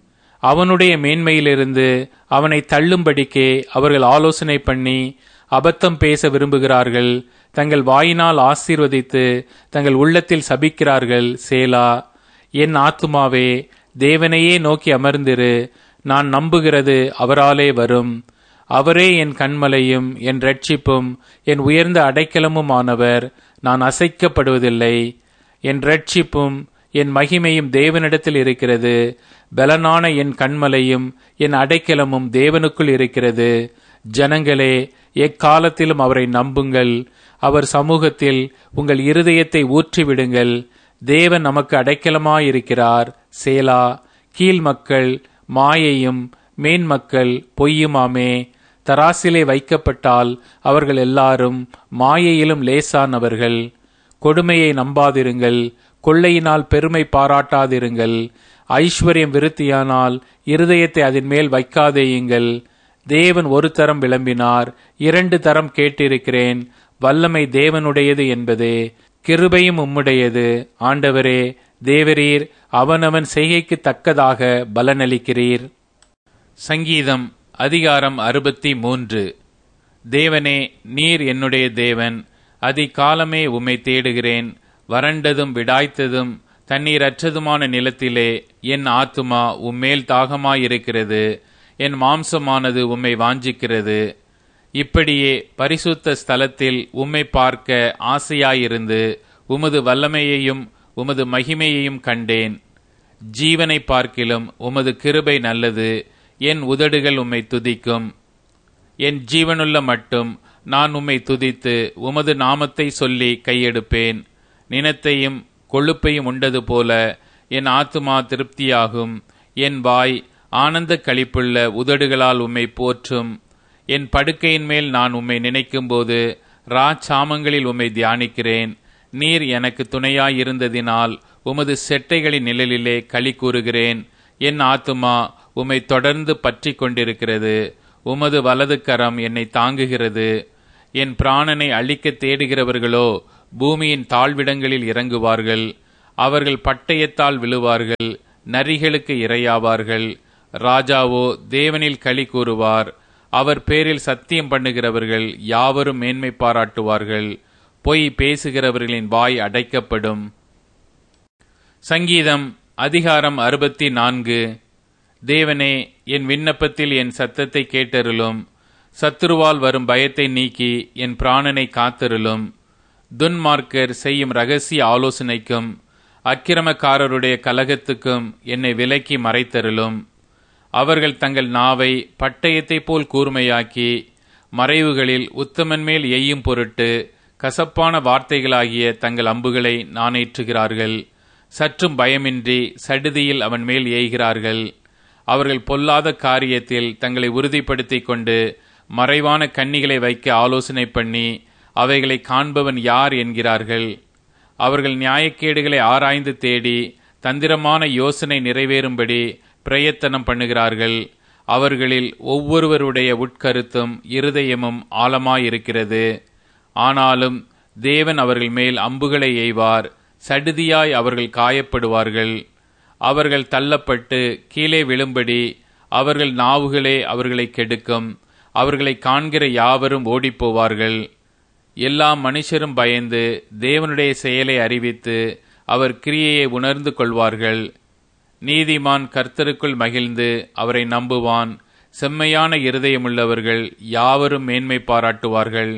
அவனுடைய மேன்மையிலிருந்து அவனை தள்ளும்படிக்கே அவர்கள் ஆலோசனை பண்ணி அபத்தம் பேச விரும்புகிறார்கள் தங்கள் வாயினால் ஆசீர்வதித்து தங்கள் உள்ளத்தில் சபிக்கிறார்கள் சேலா என் ஆத்துமாவே தேவனையே நோக்கி அமர்ந்திரு நான் நம்புகிறது அவராலே வரும் அவரே என் கண்மலையும் என் ரட்சிப்பும் என் உயர்ந்த அடைக்கலமுமானவர் நான் அசைக்கப்படுவதில்லை என் ரட்சிப்பும் என் மகிமையும் தேவனிடத்தில் இருக்கிறது பலனான என் கண்மலையும் என் அடைக்கலமும் தேவனுக்குள் இருக்கிறது ஜனங்களே எக்காலத்திலும் அவரை நம்புங்கள் அவர் சமூகத்தில் உங்கள் இருதயத்தை ஊற்றிவிடுங்கள் தேவன் நமக்கு அடைக்கலமாயிருக்கிறார் சேலா கீழ் மக்கள் மாயையும் மேன்மக்கள் பொய்யுமாமே தராசிலே வைக்கப்பட்டால் அவர்கள் எல்லாரும் மாயையிலும் லேசானவர்கள் கொடுமையை நம்பாதிருங்கள் கொள்ளையினால் பெருமை பாராட்டாதிருங்கள் ஐஸ்வர்யம் விருத்தியானால் இருதயத்தை அதன் மேல் வைக்காதேயுங்கள் தேவன் ஒரு தரம் விளம்பினார் இரண்டு தரம் கேட்டிருக்கிறேன் வல்லமை தேவனுடையது என்பதே கிருபையும் உம்முடையது ஆண்டவரே தேவரீர் அவனவன் செய்கைக்கு தக்கதாக பலனளிக்கிறீர் சங்கீதம் அதிகாரம் அறுபத்தி மூன்று தேவனே நீர் என்னுடைய தேவன் அதிகாலமே உம்மை தேடுகிறேன் வறண்டதும் விடாய்த்ததும் தண்ணீரற்றதுமான நிலத்திலே என் ஆத்துமா உம்மேல் தாகமாயிருக்கிறது என் மாம்சமானது உம்மை வாஞ்சிக்கிறது இப்படியே பரிசுத்த ஸ்தலத்தில் உம்மை பார்க்க ஆசையாயிருந்து உமது வல்லமையையும் உமது மகிமையையும் கண்டேன் ஜீவனை பார்க்கிலும் உமது கிருபை நல்லது என் உதடுகள் உம்மை துதிக்கும் என் ஜீவனுள்ள மட்டும் நான் உம்மை துதித்து உமது நாமத்தை சொல்லி கையெடுப்பேன் நினத்தையும் கொழுப்பையும் உண்டது போல என் ஆத்துமா திருப்தியாகும் என் வாய் ஆனந்த களிப்புள்ள உதடுகளால் உம்மை போற்றும் என் படுக்கையின் மேல் நான் உம்மை நினைக்கும்போது ராச்சாமங்களில் உம்மை தியானிக்கிறேன் நீர் எனக்கு துணையாயிருந்ததினால் உமது செட்டைகளின் நிழலிலே களி கூறுகிறேன் என் ஆத்துமா உம்மை தொடர்ந்து பற்றி கொண்டிருக்கிறது உமது வலது கரம் என்னை தாங்குகிறது என் பிராணனை அழிக்க தேடுகிறவர்களோ பூமியின் தாழ்விடங்களில் இறங்குவார்கள் அவர்கள் பட்டயத்தால் விழுவார்கள் நரிகளுக்கு இரையாவார்கள் ராஜாவோ தேவனில் களி கூறுவார் அவர் பேரில் சத்தியம் பண்ணுகிறவர்கள் யாவரும் மேன்மை பாராட்டுவார்கள் பொய் பேசுகிறவர்களின் வாய் அடைக்கப்படும் சங்கீதம் அதிகாரம் அறுபத்தி நான்கு தேவனே என் விண்ணப்பத்தில் என் சத்தத்தை கேட்டருளும் சத்துருவால் வரும் பயத்தை நீக்கி என் பிராணனை காத்தருளும் துன்மார்க்கர் செய்யும் ரகசிய ஆலோசனைக்கும் அக்கிரமக்காரருடைய கலகத்துக்கும் என்னை விலக்கி மறைத்தருளும் அவர்கள் தங்கள் நாவை பட்டயத்தைப் போல் கூர்மையாக்கி மறைவுகளில் உத்தமன் மேல் எய்யும் பொருட்டு கசப்பான வார்த்தைகளாகிய தங்கள் அம்புகளை நாணேற்றுகிறார்கள் சற்றும் பயமின்றி சடுதியில் அவன் மேல் ஏய்கிறார்கள் அவர்கள் பொல்லாத காரியத்தில் தங்களை உறுதிப்படுத்திக் கொண்டு மறைவான கன்னிகளை வைக்க ஆலோசனை பண்ணி அவைகளை காண்பவன் யார் என்கிறார்கள் அவர்கள் நியாயக்கேடுகளை ஆராய்ந்து தேடி தந்திரமான யோசனை நிறைவேறும்படி பிரயத்தனம் பண்ணுகிறார்கள் அவர்களில் ஒவ்வொருவருடைய உட்கருத்தும் இருதயமும் ஆழமாயிருக்கிறது ஆனாலும் தேவன் அவர்கள் மேல் அம்புகளை எய்வார் சடுதியாய் அவர்கள் காயப்படுவார்கள் அவர்கள் தள்ளப்பட்டு கீழே விழும்படி அவர்கள் நாவுகளே அவர்களை கெடுக்கும் அவர்களை காண்கிற யாவரும் ஓடிப்போவார்கள் எல்லா மனுஷரும் பயந்து தேவனுடைய செயலை அறிவித்து அவர் கிரியையை உணர்ந்து கொள்வார்கள் நீதிமான் கர்த்தருக்குள் மகிழ்ந்து அவரை நம்புவான் செம்மையான இருதயமுள்ளவர்கள் யாவரும் மேன்மை பாராட்டுவார்கள்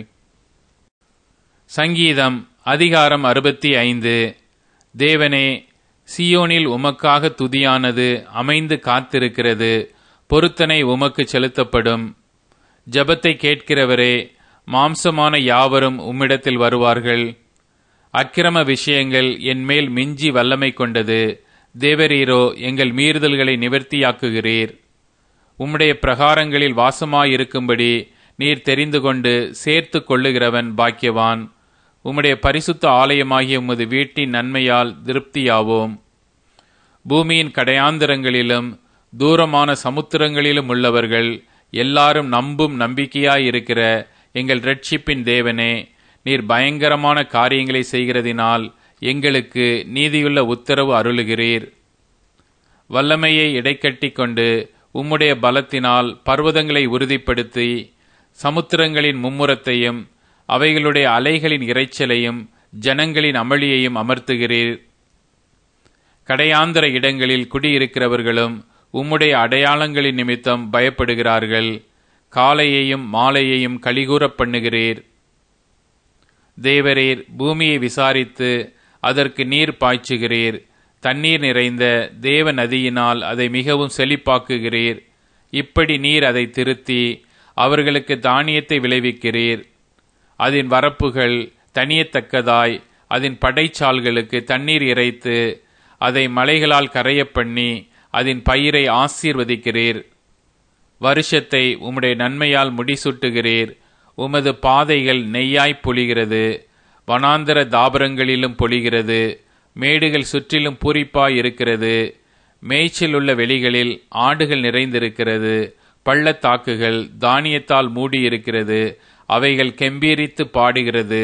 சங்கீதம் அதிகாரம் அறுபத்தி ஐந்து தேவனே சியோனில் உமக்காக துதியானது அமைந்து காத்திருக்கிறது பொருத்தனை உமக்கு செலுத்தப்படும் ஜபத்தை கேட்கிறவரே மாம்சமான யாவரும் உம்மிடத்தில் வருவார்கள் அக்கிரம விஷயங்கள் என்மேல் மிஞ்சி வல்லமை கொண்டது தேவரீரோ எங்கள் மீறுதல்களை நிவர்த்தியாக்குகிறீர் உம்முடைய பிரகாரங்களில் வாசமாயிருக்கும்படி நீர் தெரிந்து கொண்டு சேர்த்து கொள்ளுகிறவன் பாக்கியவான் உம்முடைய பரிசுத்த ஆலயமாகிய உமது வீட்டின் நன்மையால் திருப்தியாவோம் பூமியின் கடையாந்திரங்களிலும் தூரமான சமுத்திரங்களிலும் உள்ளவர்கள் எல்லாரும் நம்பும் நம்பிக்கையாயிருக்கிற எங்கள் ரட்சிப்பின் தேவனே நீர் பயங்கரமான காரியங்களை செய்கிறதினால் எங்களுக்கு நீதியுள்ள உத்தரவு அருளுகிறீர் வல்லமையை இடைக்கட்டி கொண்டு உம்முடைய பலத்தினால் பர்வதங்களை உறுதிப்படுத்தி சமுத்திரங்களின் மும்முரத்தையும் அவைகளுடைய அலைகளின் இரைச்சலையும் ஜனங்களின் அமளியையும் அமர்த்துகிறீர் கடையாந்திர இடங்களில் குடியிருக்கிறவர்களும் உம்முடைய அடையாளங்களின் நிமித்தம் பயப்படுகிறார்கள் காலையையும் மாலையையும் கலிகூறப் பண்ணுகிறீர் தேவரீர் பூமியை விசாரித்து அதற்கு நீர் பாய்ச்சுகிறீர் தண்ணீர் நிறைந்த தேவ நதியினால் அதை மிகவும் செழிப்பாக்குகிறீர் இப்படி நீர் அதை திருத்தி அவர்களுக்கு தானியத்தை விளைவிக்கிறீர் அதன் வரப்புகள் தனியத்தக்கதாய் அதன் படைச்சால்களுக்கு தண்ணீர் இறைத்து அதை மலைகளால் கரையப் பண்ணி அதன் பயிரை ஆசீர்வதிக்கிறீர் வருஷத்தை உம்முடைய நன்மையால் முடிசூட்டுகிறீர் உமது பாதைகள் நெய்யாய் பொழிகிறது வனாந்தர தாபரங்களிலும் பொழிகிறது மேடுகள் சுற்றிலும் பூரிப்பாய் இருக்கிறது மேய்ச்சல் உள்ள வெளிகளில் ஆடுகள் நிறைந்திருக்கிறது பள்ளத்தாக்குகள் தானியத்தால் மூடியிருக்கிறது அவைகள் கெம்பீரித்து பாடுகிறது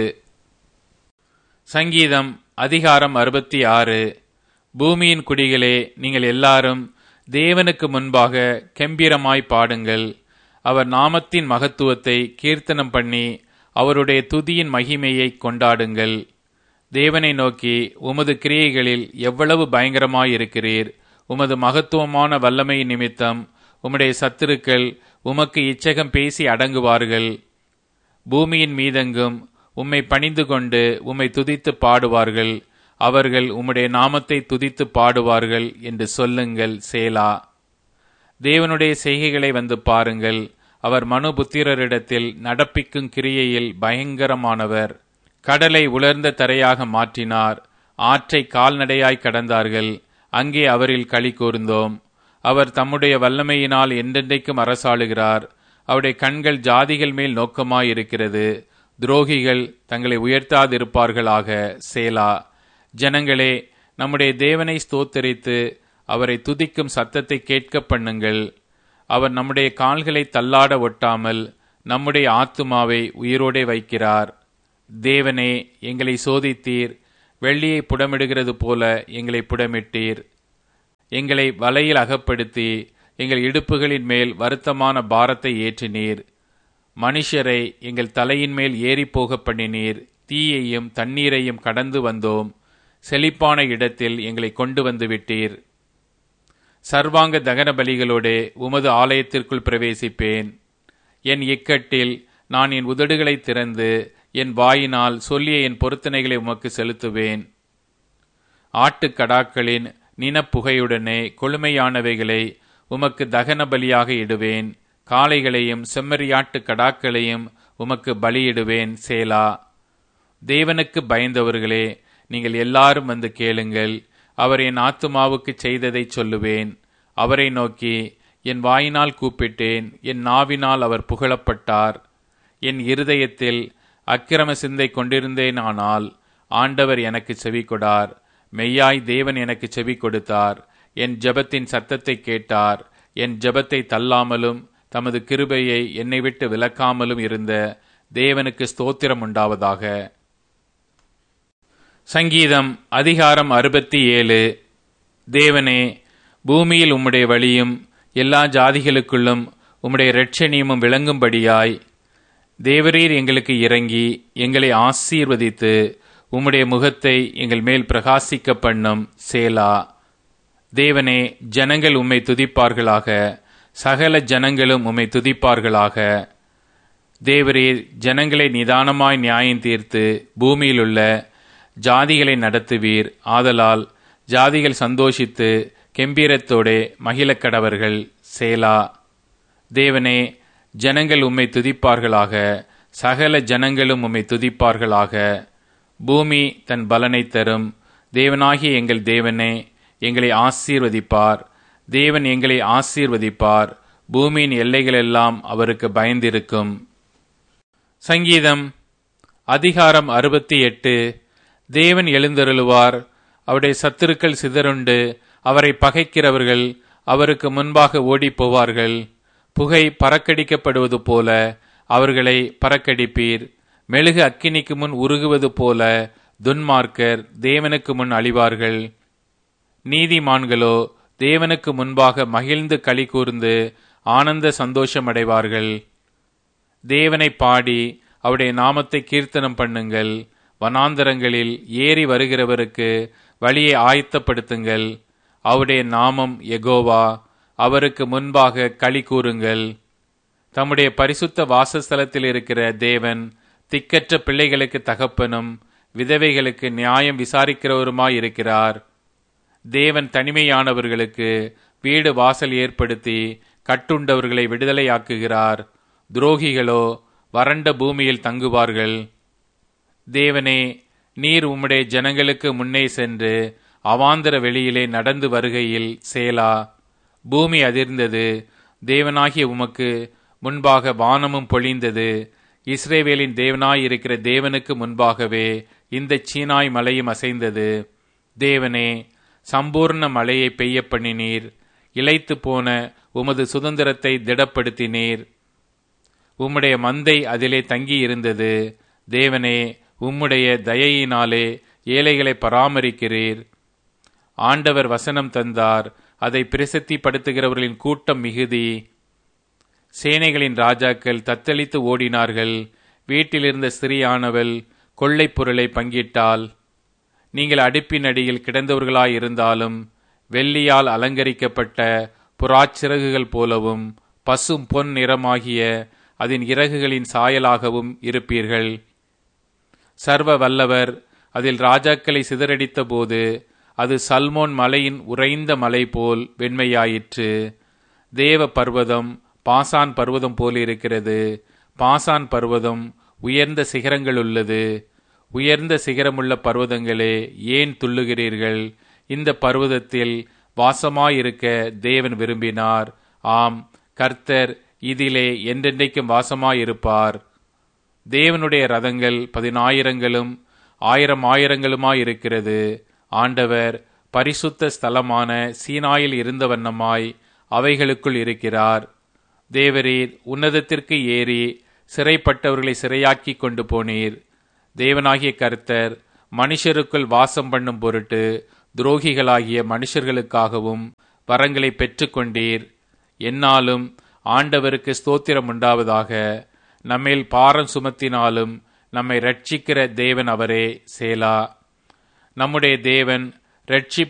சங்கீதம் அதிகாரம் அறுபத்தி ஆறு பூமியின் குடிகளே நீங்கள் எல்லாரும் தேவனுக்கு முன்பாக கெம்பீரமாய் பாடுங்கள் அவர் நாமத்தின் மகத்துவத்தை கீர்த்தனம் பண்ணி அவருடைய துதியின் மகிமையை கொண்டாடுங்கள் தேவனை நோக்கி உமது கிரியைகளில் எவ்வளவு பயங்கரமாயிருக்கிறீர் உமது மகத்துவமான வல்லமை நிமித்தம் உம்முடைய சத்துருக்கள் உமக்கு இச்சகம் பேசி அடங்குவார்கள் பூமியின் மீதெங்கும் உம்மை பணிந்து கொண்டு உம்மை துதித்து பாடுவார்கள் அவர்கள் உம்முடைய நாமத்தை துதித்து பாடுவார்கள் என்று சொல்லுங்கள் சேலா தேவனுடைய செய்கைகளை வந்து பாருங்கள் அவர் மனு புத்திரரிடத்தில் நடப்பிக்கும் கிரியையில் பயங்கரமானவர் கடலை உலர்ந்த தரையாக மாற்றினார் ஆற்றை கால்நடையாய் கடந்தார்கள் அங்கே அவரில் களி கூர்ந்தோம் அவர் தம்முடைய வல்லமையினால் என்றென்றைக்கும் அரசாளுகிறார் அவருடைய கண்கள் ஜாதிகள் மேல் நோக்கமாயிருக்கிறது துரோகிகள் தங்களை உயர்த்தாதிருப்பார்களாக சேலா ஜனங்களே நம்முடைய தேவனை ஸ்தோத்தரித்து அவரை துதிக்கும் சத்தத்தை கேட்க பண்ணுங்கள் அவர் நம்முடைய கால்களை தள்ளாட ஒட்டாமல் நம்முடைய ஆத்துமாவை உயிரோடே வைக்கிறார் தேவனே எங்களை சோதித்தீர் வெள்ளியை புடமிடுகிறது போல எங்களை புடமிட்டீர் எங்களை வலையில் அகப்படுத்தி எங்கள் இடுப்புகளின் மேல் வருத்தமான பாரத்தை ஏற்றினீர் மனுஷரை எங்கள் தலையின் மேல் ஏறிப்போக பண்ணினீர் தீயையும் தண்ணீரையும் கடந்து வந்தோம் செழிப்பான இடத்தில் எங்களை கொண்டு வந்து விட்டீர் சர்வாங்க தகன பலிகளோடே உமது ஆலயத்திற்குள் பிரவேசிப்பேன் என் இக்கட்டில் நான் என் உதடுகளை திறந்து என் வாயினால் சொல்லிய என் பொருத்தனைகளை உமக்கு செலுத்துவேன் ஆட்டுக்கடாக்களின் நினப்புகையுடனே கொழுமையானவைகளை உமக்கு தகன பலியாக இடுவேன் காளைகளையும் செம்மறியாட்டு கடாக்களையும் உமக்கு பலியிடுவேன் சேலா தேவனுக்கு பயந்தவர்களே நீங்கள் எல்லாரும் வந்து கேளுங்கள் அவர் என் ஆத்துமாவுக்கு செய்ததை சொல்லுவேன் அவரை நோக்கி என் வாயினால் கூப்பிட்டேன் என் நாவினால் அவர் புகழப்பட்டார் என் இருதயத்தில் அக்கிரம சிந்தை கொண்டிருந்தேன் ஆனால் ஆண்டவர் எனக்கு செவி கொடார் மெய்யாய் தேவன் எனக்கு செவி கொடுத்தார் என் ஜெபத்தின் சத்தத்தை கேட்டார் என் ஜெபத்தை தள்ளாமலும் தமது கிருபையை என்னை விட்டு விலக்காமலும் இருந்த தேவனுக்கு ஸ்தோத்திரம் உண்டாவதாக சங்கீதம் அதிகாரம் அறுபத்தி ஏழு தேவனே பூமியில் உம்முடைய வழியும் எல்லா ஜாதிகளுக்குள்ளும் உம்முடைய இரட்சணியமும் விளங்கும்படியாய் தேவரீர் எங்களுக்கு இறங்கி எங்களை ஆசீர்வதித்து உம்முடைய முகத்தை எங்கள் மேல் பிரகாசிக்க பண்ணும் சேலா தேவனே ஜனங்கள் உம்மை துதிப்பார்களாக சகல ஜனங்களும் உம்மை துதிப்பார்களாக தேவரீர் ஜனங்களை நிதானமாய் நியாயம் தீர்த்து பூமியிலுள்ள ஜாதிகளை நடத்துவீர் ஆதலால் ஜாதிகள் சந்தோஷித்து கெம்பீரத்தோடே மகிழக்கடவர்கள் சேலா தேவனே ஜனங்கள் உம்மை துதிப்பார்களாக சகல ஜனங்களும் உம்மை துதிப்பார்களாக பூமி தன் பலனை தரும் தேவனாகிய எங்கள் தேவனே எங்களை ஆசீர்வதிப்பார் தேவன் எங்களை ஆசீர்வதிப்பார் பூமியின் எல்லைகளெல்லாம் அவருக்கு பயந்திருக்கும் சங்கீதம் அதிகாரம் அறுபத்தி எட்டு தேவன் எழுந்தருளுவார் அவருடைய சத்துருக்கள் சிதறுண்டு அவரை பகைக்கிறவர்கள் அவருக்கு முன்பாக ஓடிப் போவார்கள் புகை பறக்கடிக்கப்படுவது போல அவர்களை பறக்கடிப்பீர் மெழுகு அக்கினிக்கு முன் உருகுவது போல துன்மார்க்கர் தேவனுக்கு முன் அழிவார்கள் நீதிமான்களோ தேவனுக்கு முன்பாக மகிழ்ந்து களி கூர்ந்து ஆனந்த சந்தோஷமடைவார்கள் தேவனை பாடி அவருடைய நாமத்தை கீர்த்தனம் பண்ணுங்கள் வனாந்தரங்களில் ஏறி வருகிறவருக்கு வழியை ஆயத்தப்படுத்துங்கள் அவருடைய நாமம் எகோவா அவருக்கு முன்பாக களி கூறுங்கள் தம்முடைய பரிசுத்த வாசஸ்தலத்தில் இருக்கிற தேவன் திக்கற்ற பிள்ளைகளுக்கு தகப்பனும் விதவைகளுக்கு நியாயம் விசாரிக்கிறவருமாயிருக்கிறார் தேவன் தனிமையானவர்களுக்கு வீடு வாசல் ஏற்படுத்தி கட்டுண்டவர்களை விடுதலையாக்குகிறார் துரோகிகளோ வறண்ட பூமியில் தங்குவார்கள் தேவனே நீர் உம்முடைய ஜனங்களுக்கு முன்னே சென்று அவாந்தர வெளியிலே நடந்து வருகையில் சேலா பூமி அதிர்ந்தது தேவனாகிய உமக்கு முன்பாக வானமும் பொழிந்தது இஸ்ரேவேலின் தேவனாயிருக்கிற தேவனுக்கு முன்பாகவே இந்த சீனாய் மலையும் அசைந்தது தேவனே சம்பூர்ண மழையை பெய்ய பண்ணினீர் இழைத்து போன உமது சுதந்திரத்தை திடப்படுத்தினீர் உம்முடைய மந்தை அதிலே தங்கியிருந்தது தேவனே உம்முடைய தயையினாலே ஏழைகளை பராமரிக்கிறீர் ஆண்டவர் வசனம் தந்தார் அதை பிரசித்திப்படுத்துகிறவர்களின் கூட்டம் மிகுதி சேனைகளின் ராஜாக்கள் தத்தளித்து ஓடினார்கள் வீட்டிலிருந்த ஸ்திரியானவள் கொள்ளைப் பொருளை பங்கிட்டால் நீங்கள் அடுப்பின் அடியில் கிடந்தவர்களாயிருந்தாலும் வெள்ளியால் அலங்கரிக்கப்பட்ட புறாச்சிறகுகள் போலவும் பசும் பொன் நிறமாகிய அதன் இறகுகளின் சாயலாகவும் இருப்பீர்கள் சர்வ வல்லவர் அதில் ராஜாக்களை சிதறடித்த போது அது சல்மோன் மலையின் உறைந்த மலை போல் வெண்மையாயிற்று தேவ பர்வதம் பாசான் பர்வதம் போல் இருக்கிறது பாசான் பர்வதம் உயர்ந்த சிகரங்கள் உள்ளது உயர்ந்த சிகரமுள்ள பர்வதங்களே ஏன் துள்ளுகிறீர்கள் இந்த பர்வதத்தில் வாசமாயிருக்க தேவன் விரும்பினார் ஆம் கர்த்தர் இதிலே என்றென்றைக்கும் வாசமாயிருப்பார் தேவனுடைய ரதங்கள் பதினாயிரங்களும் ஆயிரம் ஆயிரங்களுமாயிருக்கிறது ஆண்டவர் பரிசுத்த ஸ்தலமான சீனாயில் இருந்த வண்ணமாய் அவைகளுக்குள் இருக்கிறார் தேவரீர் உன்னதத்திற்கு ஏறி சிறைப்பட்டவர்களை சிறையாக்கி கொண்டு போனீர் தேவனாகிய கர்த்தர் மனுஷருக்குள் வாசம் பண்ணும் பொருட்டு துரோகிகளாகிய மனுஷர்களுக்காகவும் வரங்களை பெற்றுக்கொண்டீர் என்னாலும் ஆண்டவருக்கு ஸ்தோத்திரம் உண்டாவதாக நம்மேல் பாரம் சுமத்தினாலும் நம்மை ரட்சிக்கிற தேவன் அவரே சேலா நம்முடைய தேவன் ரட்சிப்பு